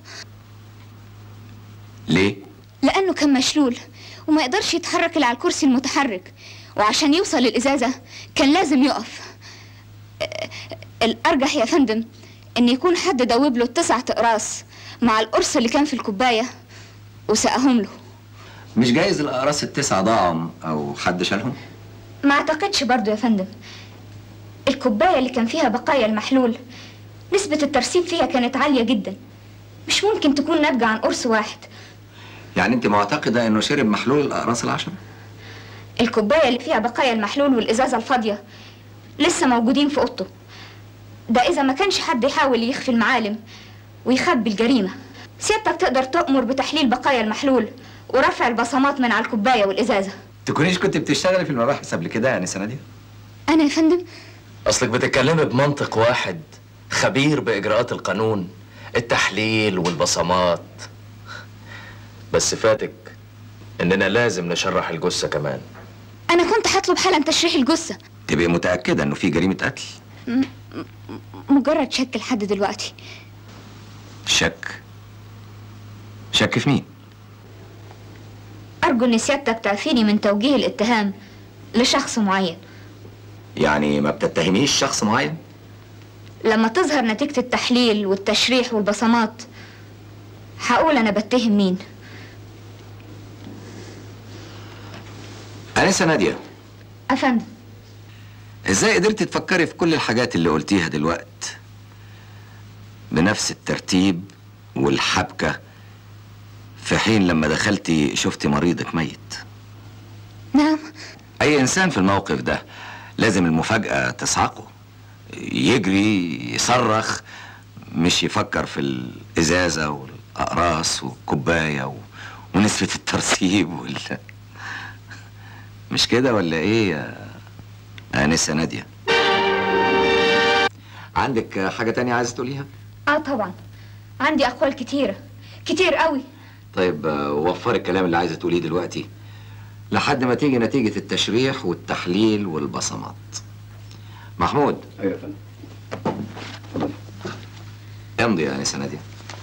ليه؟ لأنه كان مشلول وما يقدرش يتحرك إلا على الكرسي المتحرك وعشان يوصل للإزازة كان لازم يقف آه، الأرجح يا فندم إن يكون حد دوب له التسعة أقراص مع القرص اللي كان في الكوباية وسقاهم له مش جايز الاقراص التسعة ضاعوا او حد شالهم؟ ما اعتقدش برضو يا فندم الكوباية اللي كان فيها بقايا المحلول نسبة الترسيب فيها كانت عالية جدا مش ممكن تكون ناتجة عن قرص واحد يعني انت معتقدة انه شرب محلول الاقراص العشرة؟ الكوباية اللي فيها بقايا المحلول والإزازة الفاضية لسه موجودين في أوضته ده إذا ما كانش حد يحاول يخفي المعالم ويخبي الجريمة سيادتك تقدر تأمر بتحليل بقايا المحلول ورفع البصمات من على الكوباية والإزازة تكونيش كنت بتشتغلي في المباحث قبل كده يعني سنة دي؟ أنا يا فندم اصلك بتتكلمي بمنطق واحد خبير باجراءات القانون التحليل والبصمات بس فاتك اننا لازم نشرح الجثه كمان أنا كنت هطلب حالا تشريح الجثة تبقي متأكدة انه في جريمة قتل؟ م- م- مجرد شك لحد دلوقتي شك شك في مين؟ أرجو إن سيادتك تعفيني من توجيه الاتهام لشخص معين يعني ما بتتهميش شخص معين؟ لما تظهر نتيجة التحليل والتشريح والبصمات هقول أنا بتهم مين أنسة نادية أفندم ازاي قدرتي تفكري في كل الحاجات اللي قلتيها دلوقت بنفس الترتيب والحبكة في حين لما دخلتي شفتي مريضك ميت نعم أي إنسان في الموقف ده لازم المفاجأة تصعقه يجري يصرخ مش يفكر في الإزازة والأقراص والكوباية و... ونسبة الترسيب وال... مش كده ولا إيه يا آنسة نادية؟ عندك حاجة تانية عايزة تقوليها؟ آه طبعا عندي أقوال كتيرة كتير قوي طيب آه، وفري الكلام اللي عايزة تقوليه دلوقتي لحد ما تيجي نتيجة التشريح والتحليل والبصمات محمود ايوه يا فندم امضي يا أنسة نادية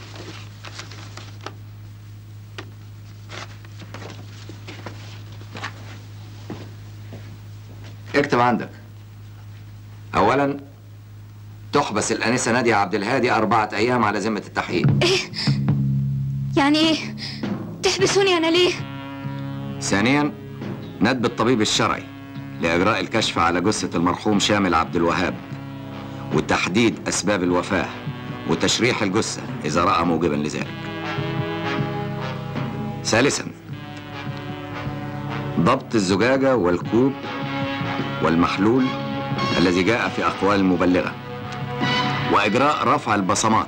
اكتب عندك أولا تحبس الأنسة نادية عبد الهادي أربعة أيام على ذمة التحقيق يعني إيه تحبسوني أنا ليه ثانيا ندب الطبيب الشرعي لإجراء الكشف على جثة المرحوم شامل عبد الوهاب وتحديد أسباب الوفاة وتشريح الجثة إذا رأى موجبا لذلك ثالثا ضبط الزجاجة والكوب والمحلول الذي جاء في أقوال المبلغة وإجراء رفع البصمات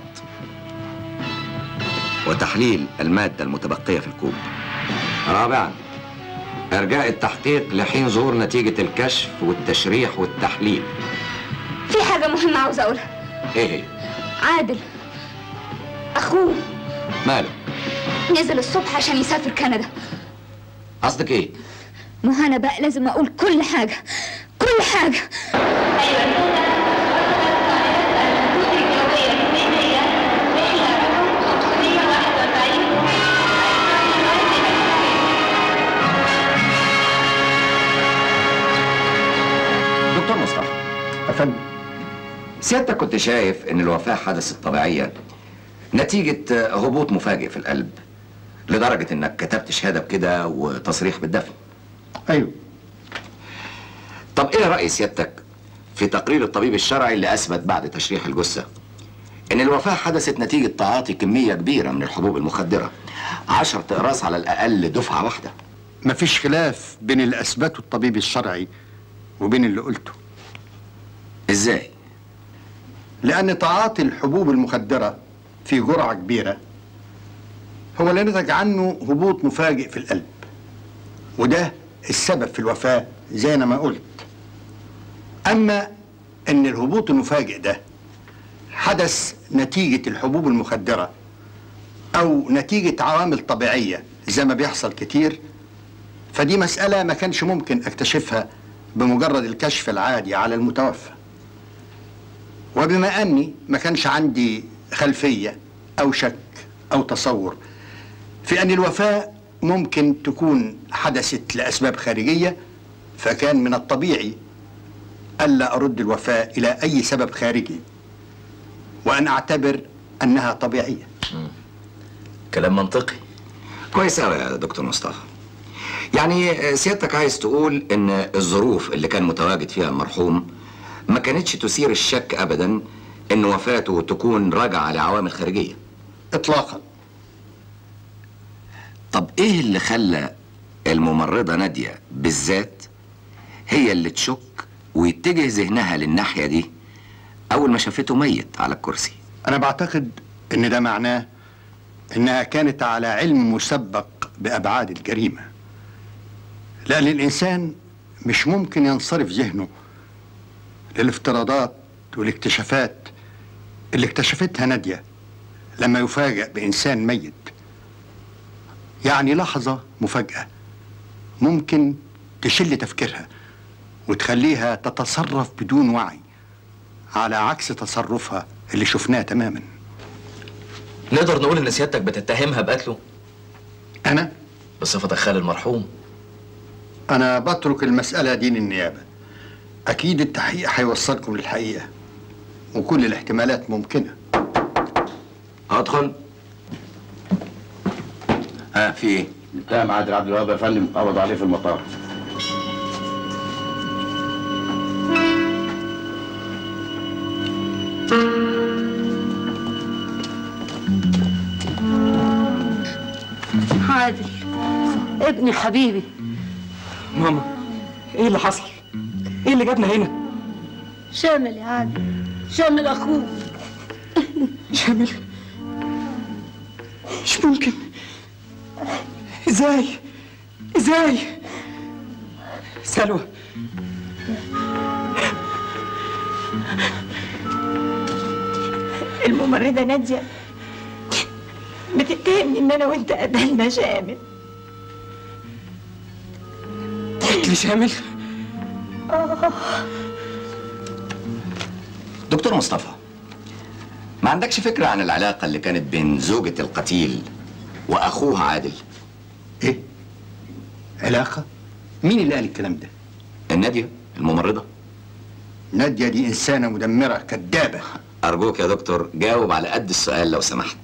وتحليل المادة المتبقية في الكوب رابعا إرجاء التحقيق لحين ظهور نتيجة الكشف والتشريح والتحليل في حاجة مهمة عاوزة أقولها إيه هي؟ عادل أخوه ماله؟ نزل الصبح عشان يسافر كندا قصدك إيه؟ ما هو أنا بقى لازم أقول كل حاجة كل حاجة دكتور مصطفى أفندم سيادتك كنت شايف إن الوفاة حدثت طبيعيا نتيجة هبوط مفاجئ في القلب لدرجة إنك كتبت شهادة بكده وتصريح بالدفن ايوه طب إيه رأي سيادتك في تقرير الطبيب الشرعي اللي أثبت بعد تشريح الجثة إن الوفاة حدثت نتيجة تعاطي كمية كبيرة من الحبوب المخدرة عشرة أقراص على الأقل دفعة واحدة مفيش خلاف بين اللي اثبته الطبيب الشرعي وبين اللي قلته ازاي لان تعاطي الحبوب المخدره في جرعه كبيره هو اللي نتج عنه هبوط مفاجئ في القلب وده السبب في الوفاه زي أنا ما قلت اما ان الهبوط المفاجئ ده حدث نتيجه الحبوب المخدره او نتيجه عوامل طبيعيه زي ما بيحصل كتير فدي مساله ما كانش ممكن اكتشفها بمجرد الكشف العادي على المتوفى وبما أني ما كانش عندي خلفية أو شك أو تصور في أن الوفاة ممكن تكون حدثت لأسباب خارجية فكان من الطبيعي ألا أرد الوفاة إلى أي سبب خارجي وأن أعتبر أنها طبيعية كلام منطقي كويس قوي يا دكتور مصطفى يعني سيادتك عايز تقول ان الظروف اللي كان متواجد فيها المرحوم ما كانتش تثير الشك ابدا ان وفاته تكون راجعه لعوامل خارجيه اطلاقا طب ايه اللي خلى الممرضه ناديه بالذات هي اللي تشك ويتجه ذهنها للناحيه دي اول ما شافته ميت على الكرسي أنا بعتقد أن ده معناه أنها كانت على علم مسبق بأبعاد الجريمة لأن الإنسان مش ممكن ينصرف ذهنه للافتراضات والاكتشافات اللي اكتشفتها نادية لما يفاجأ بإنسان ميت يعني لحظة مفاجأة ممكن تشل تفكيرها وتخليها تتصرف بدون وعي على عكس تصرفها اللي شفناه تماما نقدر نقول ان سيادتك بتتهمها بقتله أنا؟ بصفتك خال المرحوم أنا بترك المسألة دي للنيابة أكيد التحقيق هيوصلكم للحقيقة وكل الاحتمالات ممكنة ادخل ها في ايه؟ المتهم عادل عبد الوهاب يا فندم قبض عليه في المطار عادل ابني حبيبي ماما ايه اللي حصل؟ ايه اللي جابنا هنا؟ شامل يا عادل شامل اخوك شامل مش ممكن ازاي؟ ازاي؟ سلوى الممرضة نادية بتتهمني ان انا وانت قتلنا شامل قتل شامل؟ آه. دكتور مصطفى ما عندكش فكره عن العلاقه اللي كانت بين زوجة القتيل واخوها عادل ايه علاقة؟ مين اللي قال الكلام ده؟ الناديه الممرضه نادية دي إنسانة مدمرة كدابة أرجوك يا دكتور جاوب على قد السؤال لو سمحت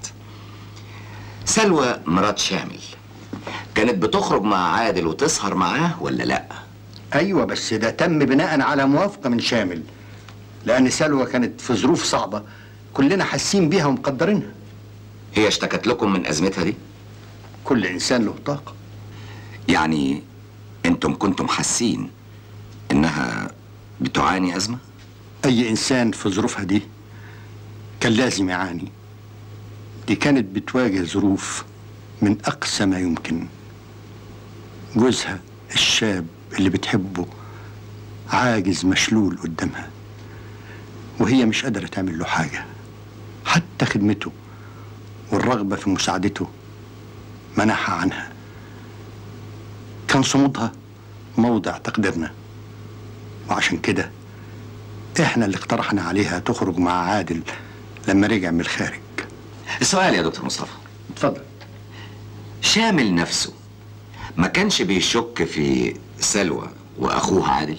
سلوى مرات شامل كانت بتخرج مع عادل وتسهر معاه ولا لا؟ أيوة بس ده تم بناء على موافقة من شامل لأن سلوى كانت في ظروف صعبة كلنا حاسين بيها ومقدرينها هي اشتكت لكم من أزمتها دي؟ كل إنسان له طاقة يعني أنتم كنتم حاسين إنها بتعاني أزمة؟ أي إنسان في ظروفها دي كان لازم يعاني دي كانت بتواجه ظروف من أقصى ما يمكن جوزها الشاب اللي بتحبه عاجز مشلول قدامها وهي مش قادرة تعمل له حاجة حتى خدمته والرغبة في مساعدته منعها عنها كان صمودها موضع تقديرنا وعشان كده احنا اللي اقترحنا عليها تخرج مع عادل لما رجع من الخارج السؤال يا دكتور مصطفى اتفضل شامل نفسه ما كانش بيشك في سلوى واخوها عادل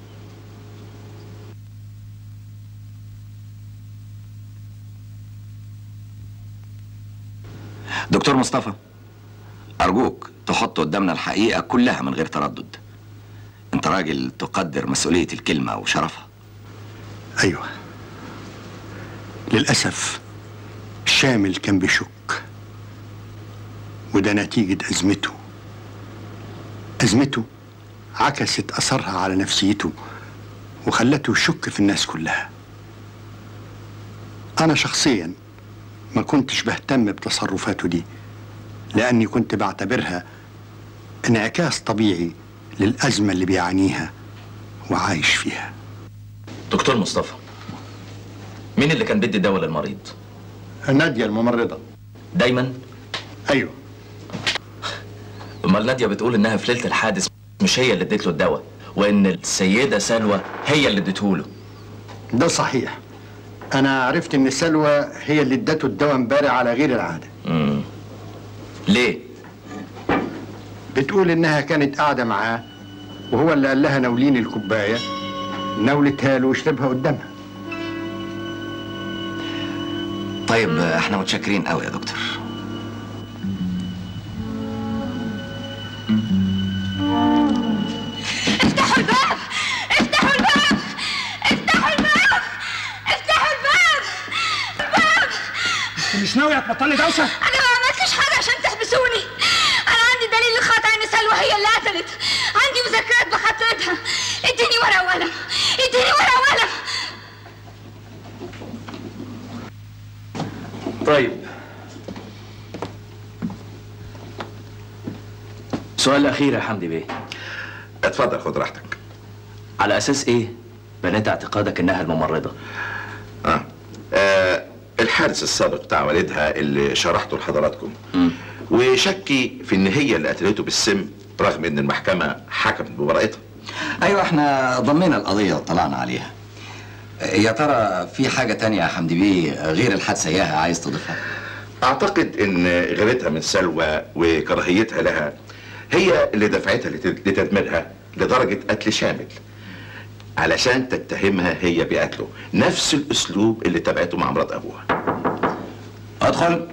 دكتور مصطفى ارجوك تحط قدامنا الحقيقه كلها من غير تردد انت راجل تقدر مسؤوليه الكلمه وشرفها ايوه للاسف شامل كان بيشك وده نتيجة أزمته أزمته عكست أثرها على نفسيته وخلته يشك في الناس كلها أنا شخصيا ما كنتش بهتم بتصرفاته دي لأني كنت بعتبرها انعكاس طبيعي للأزمة اللي بيعانيها وعايش فيها دكتور مصطفى مين اللي كان بيدي دواء للمريض؟ نادية الممرضة دايما؟ أيوه امال ناديه بتقول انها في ليله الحادث مش هي اللي اديت له الدواء وان السيده سلوى هي اللي اديتهوله ده صحيح انا عرفت ان سلوى هي اللي ادته الدواء امبارح على غير العاده امم ليه بتقول انها كانت قاعده معاه وهو اللي قال لها ناوليني الكوبايه ناولتها له وشربها قدامها طيب احنا متشكرين قوي يا دكتور افتحوا الباب افتحوا الباب افتحوا الباب افتحوا الباب الباب مش ناوية تبطلي دوشة؟ انا ما عملتش حاجه عشان تحبسوني انا عندي دليل لخطأ ان سلوى هي اللي قتلت عندي مذكرات بخطتها اديني ورقه وقلم اديني ورقه وقلم طيب سؤال اخير يا حمدي بيه اتفضل خد راحتك على اساس ايه بنيت اعتقادك انها الممرضه آه. آه الحارس السابق بتاع والدها اللي شرحته لحضراتكم وشكي في ان هي اللي قتلته بالسم رغم ان المحكمه حكمت ببراءتها ايوه احنا ضمينا القضيه وطلعنا عليها يا ترى في حاجه تانية يا حمدي بيه غير الحادثه اياها عايز تضيفها اعتقد ان غيرتها من سلوى وكراهيتها لها هي اللي دفعتها لت- لتدميرها لدرجه قتل شامل علشان تتهمها هي بقتله نفس الاسلوب اللي تبعته مع مرات ابوها ادخل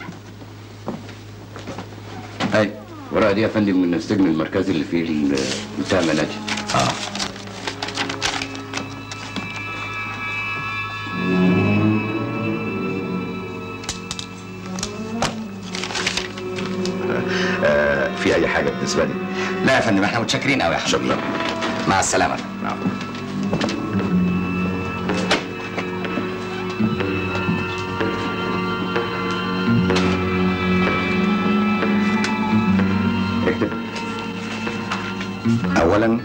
اي الورقه دي يا فندم من السجن المركزي اللي فيه المتهمه ناجي اه آه في اي حاجه بالنسبه لي لا يا فندم احنا متشكرين قوي يا حبيبي شكرا مع السلامه نعم اكتب اولا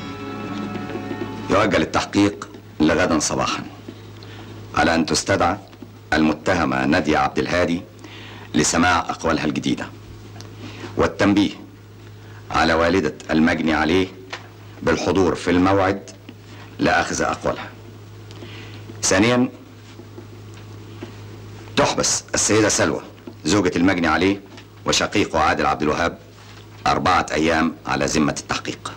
يؤجل التحقيق لغدا صباحا على ان تستدعى المتهمه ناديه عبد الهادي لسماع اقوالها الجديده والتنبيه على والده المجني عليه بالحضور في الموعد لاخذ اقوالها ثانيا تحبس السيده سلوى زوجة المجني عليه وشقيقه عادل عبد الوهاب أربعة أيام على ذمة التحقيق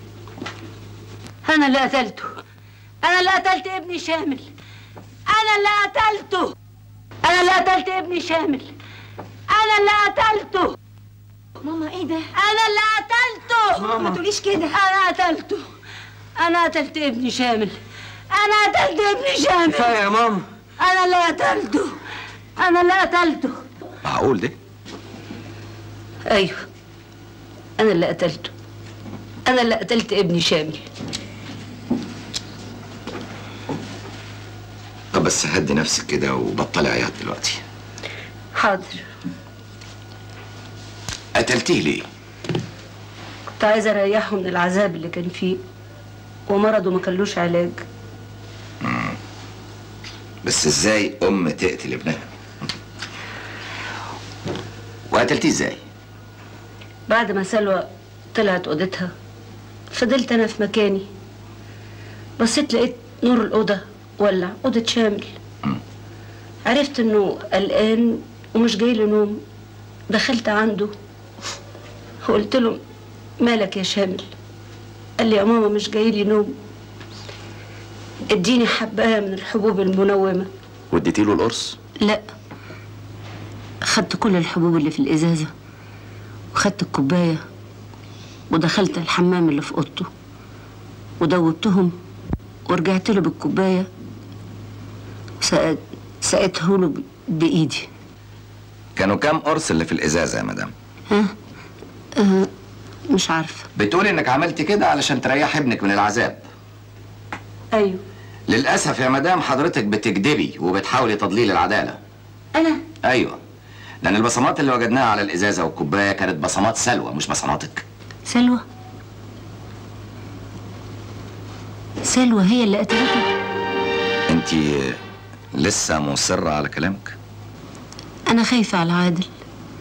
انا اللي قتلته انا اللي قتلت ابني شامل انا اللي قتلته انا اللي قتلت ابني شامل انا اللي قتلته ماما ايه ده انا اللي قتلته ماما. ما تقوليش كده. انا قتلته انا قتلت ابني شامل انا قتلت ابني شامل كفاية يا ماما انا اللي قتلته انا اللي قتلته معقول ده؟ ايوه انا اللي قتلته انا اللي قتلت ابني شامل طب بس هدي نفسك كده وبطلي عياط دلوقتي حاضر قتلتيه ليه؟ كنت عايزه اريحه من العذاب اللي كان فيه ومرضه ما كلوش علاج بس ازاي أم تقتل ابنها؟ وقتلتيه ازاي؟ بعد ما سلوى طلعت اوضتها فضلت انا في مكاني بصيت لقيت نور الاوضه ولع اوضه شامل عرفت انه قلقان ومش جاي له نوم دخلت عنده وقلت له مالك يا شامل قال لي يا ماما مش جاي لي نوم اديني حبايه من الحبوب المنومه واديتي له القرص؟ لا خدت كل الحبوب اللي في الازازه وخدت الكوبايه ودخلت الحمام اللي في اوضته ودوبتهم ورجعت له بالكوبايه سقت سقيته له ب- بايدي كانوا كام قرص اللي في الإزازة يا مدام؟ ها أه مش عارفه بتقولي إنك عملت كده علشان تريح ابنك من العذاب ايوه للأسف يا مدام حضرتك بتكذبي وبتحاولي تضليل العدالة انا أيوه لأن البصمات اللي وجدناها على الإزازة والكوباية كانت بصمات سلوى مش بصماتك سلوى سلوى هي اللي قتلته أنت لسه مصرة على كلامك؟ انا خايفه على عادل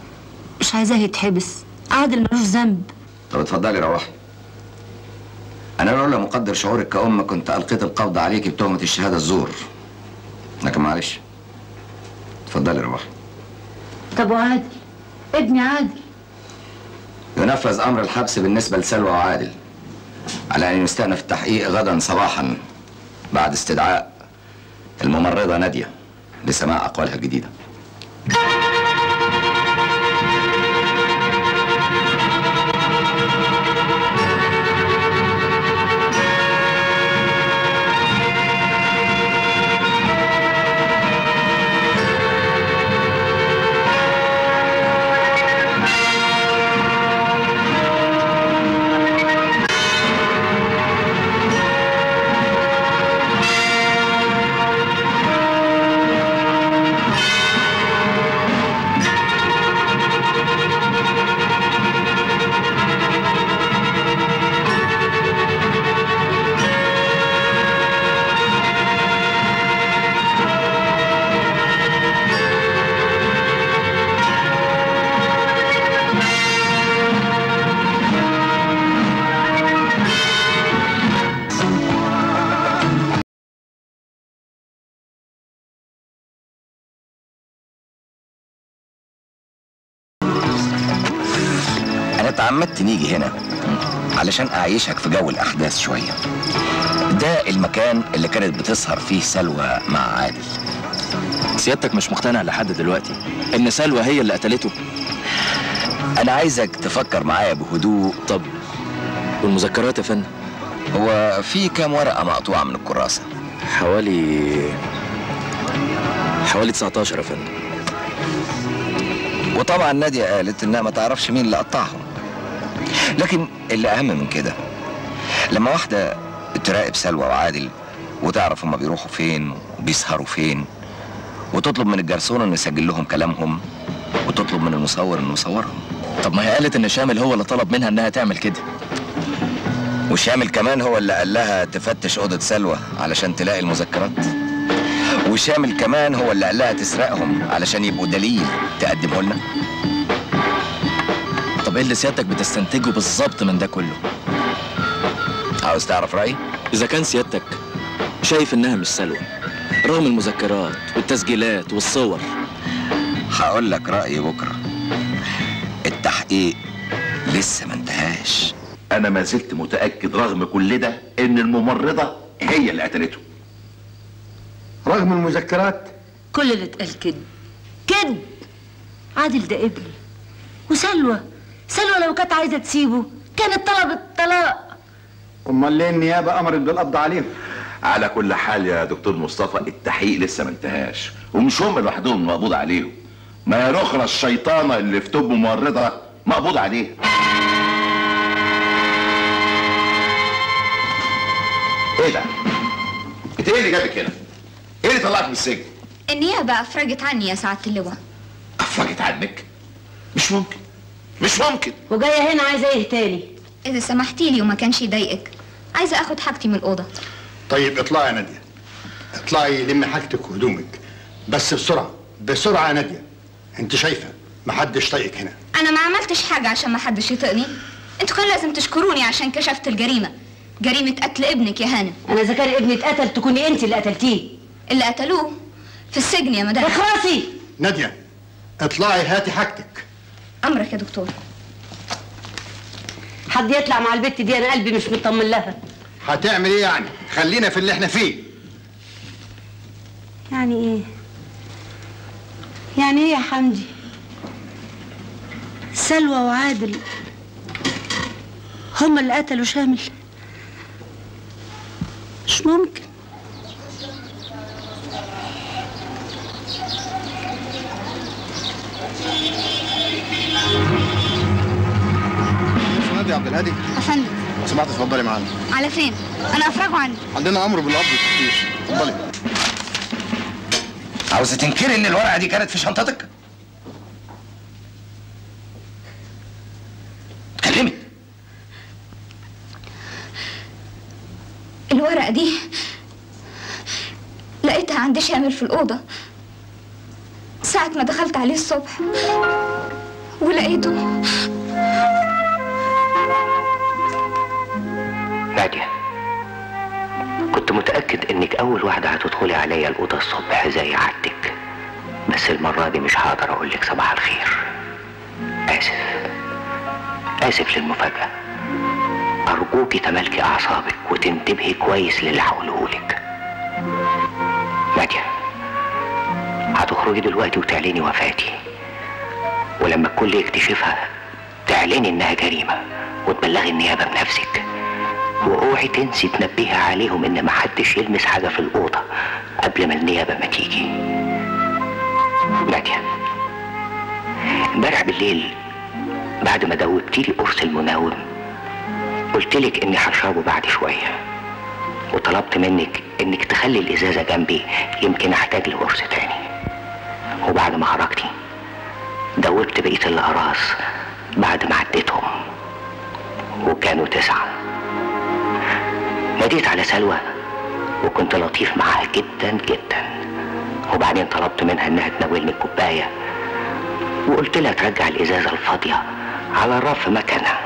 مش عايزاه يتحبس عادل ملوش ذنب طب اتفضلي روحي انا لولا مقدر شعورك كأم كنت القيت القبض عليك بتهمة الشهادة الزور لكن معلش اتفضلي روحي طب وعادل ابني عادل ينفذ امر الحبس بالنسبة لسلوى وعادل على ان يستأنف التحقيق غدا صباحا بعد استدعاء الممرضة نادية لسماع اقوالها الجديدة انا اتعمدت نيجي هنا علشان اعيشك في جو الاحداث شويه ده المكان اللي كانت بتسهر فيه سلوى مع عادل سيادتك مش مقتنع لحد دلوقتي ان سلوى هي اللي قتلته انا عايزك تفكر معايا بهدوء طب والمذكرات يا فندم هو في كام ورقه مقطوعه من الكراسه حوالي حوالي 19 يا فندم وطبعا نادية قالت انها ما تعرفش مين اللي قطعهم لكن اللي اهم من كده لما واحدة تراقب سلوى وعادل وتعرف هما بيروحوا فين وبيسهروا فين وتطلب من الجرسون انه يسجل لهم كلامهم وتطلب من المصور انه يصورهم طب ما هي قالت ان شامل هو اللي طلب منها انها تعمل كده وشامل كمان هو اللي قال لها تفتش اوضه سلوى علشان تلاقي المذكرات وشامل كمان هو اللي قال لها تسرقهم علشان يبقوا دليل تقدمه لنا طب ايه اللي سيادتك بتستنتجه بالظبط من ده كله عاوز تعرف رايي اذا كان سيادتك شايف انها مش سلوى رغم المذكرات والتسجيلات والصور هقول لك رايي بكره التحقيق لسه ما انتهاش انا ما زلت متاكد رغم كل ده ان الممرضه هي اللي قتلته رغم المذكرات كل اللي اتقال كذب كذب عادل ده ابني وسلوى سلوى لو كانت عايزه تسيبه كانت طلبت طلاق امال ليه النيابه امرت بالقبض عليهم على كل حال يا دكتور مصطفى التحقيق لسه ما انتهاش ومش هم لوحدهم مقبوض عليهم ما هي الاخرى الشيطانه اللي في تب ممرضه مقبوض عليها ايه ده؟ انت ايه اللي جابك هنا؟ ايه اللي طلعك من السجن؟ النيابة أفرجت عني يا سعادة اللواء افرجت عنك؟ مش ممكن مش ممكن وجايه هنا عايزه ايه تاني إذا سمحتي لي وما كانش يضايقك عايزة أخد حاجتي من الأوضة طيب اطلعي يا ناديه اطلعي لمي حاجتك وهدومك بس بسرعه بسرعه يا ناديه انت شايفه محدش طايقك هنا أنا ما عملتش حاجة عشان ما حدش يطقني انتوا كان لازم تشكروني عشان كشفت الجريمة جريمة قتل ابنك يا هانم انا اذا كان ابني اتقتل تكوني انت اللي قتلتيه اللي قتلوه في السجن يا مدام اخرسي ناديه اطلعي هاتي حاجتك أمرك يا دكتور حد يطلع مع البت دي انا قلبي مش مطمن لها هتعمل ايه يعني خلينا في اللي احنا فيه يعني ايه يعني ايه يا حمدي سلوى وعادل هما اللي قتلوا شامل مش ممكن نادي عبد الهادي أفندم لو سمحت اتفضلي معانا على فين؟ أنا أفرجوا عني عندنا امر بالقبض والتفتيش اتفضلي عاوزه تنكري ان الورقه دي كانت في شنطتك اتكلمي الورقة دي لقيتها عند شامل في الأوضة ساعة ما دخلت عليه الصبح ولقيته نادية كنت متأكد انك اول واحدة هتدخلي عليا الأوضة الصبح زي عادتك بس المرة دي مش هقدر اقول لك صباح الخير اسف اسف للمفاجأة ارجوكي تملكي اعصابك وتنتبهي كويس للي هقوله لك نادية هتخرجي دلوقتي وتعلني وفاتي ولما الكل يكتشفها تعلني انها جريمة وتبلغي النيابة بنفسك واوعي تنسي تنبهي عليهم ان محدش يلمس حاجة في الأوضة قبل ما النيابة ما تيجي نادية امبارح بالليل بعد ما دوبتي لي قرص المناوم قلت لك اني هشربه بعد شوية وطلبت منك انك تخلي الازازة جنبي يمكن احتاج لقرص تاني وبعد ما خرجتي دوبت بقية الأقراص بعد ما عديتهم وكانوا تسعة ناديت على سلوى وكنت لطيف معاها جدا جدا وبعدين طلبت منها انها تناولني كوباية وقلت لها ترجع الازازة الفاضية على الرف مكانها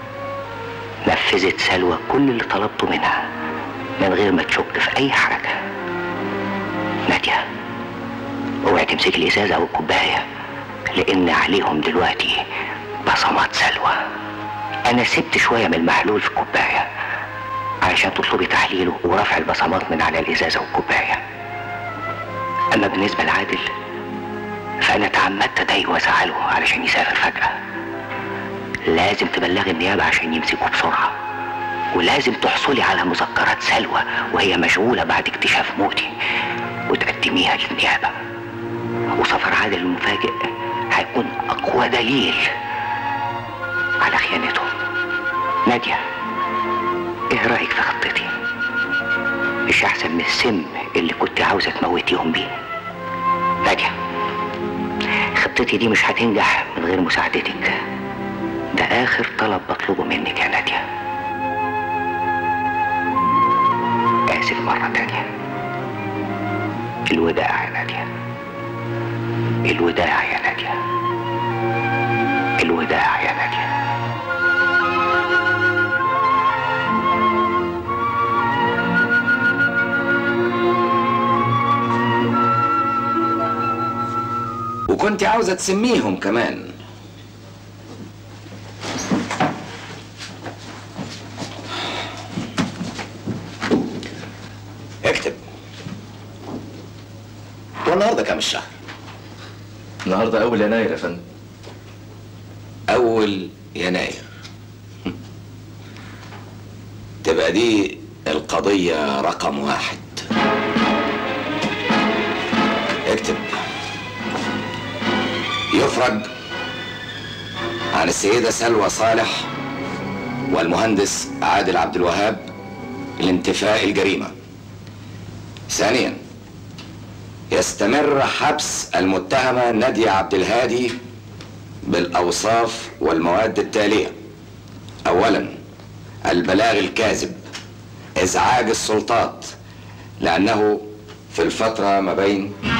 نفذت سلوى كل اللي طلبته منها من غير ما تشك في اي حاجة نادية اوعي تمسكي الازازة او الكوباية لان عليهم دلوقتي بصمات سلوى انا سبت شوية من المحلول في الكوباية علشان تطلبي تحليله ورفع البصمات من على الازازة والكوباية اما بالنسبة لعادل فانا تعمدت اضايقه وازعله علشان يسافر فجأة لازم تبلغي النيابة عشان يمسكوا بسرعة ولازم تحصلي على مذكرات سلوى وهي مشغولة بعد اكتشاف موتي وتقدميها للنيابة وسفر عادل المفاجئ هيكون أقوى دليل على خيانته نادية ايه رأيك في خطتي؟ مش أحسن من السم اللي كنت عاوزة تموتيهم بيه نادية خطتي دي مش هتنجح من غير مساعدتك ده آخر طلب بطلبه منك يا نادية آسف مرة تانية الوداع يا نادية الوداع يا نادية الوداع يا نادية وكنت عاوزة تسميهم كمان اكتب هو النهارده كام الشهر؟ النهارده اول يناير يا فندم أول يناير تبقى دي القضية رقم واحد اكتب يفرج عن السيدة سلوى صالح والمهندس عادل عبد الوهاب لانتفاء الجريمة ثانيا يستمر حبس المتهمة نادية عبد الهادي بالأوصاف والمواد التالية أولا البلاغ الكاذب إزعاج السلطات لأنه في الفترة ما بين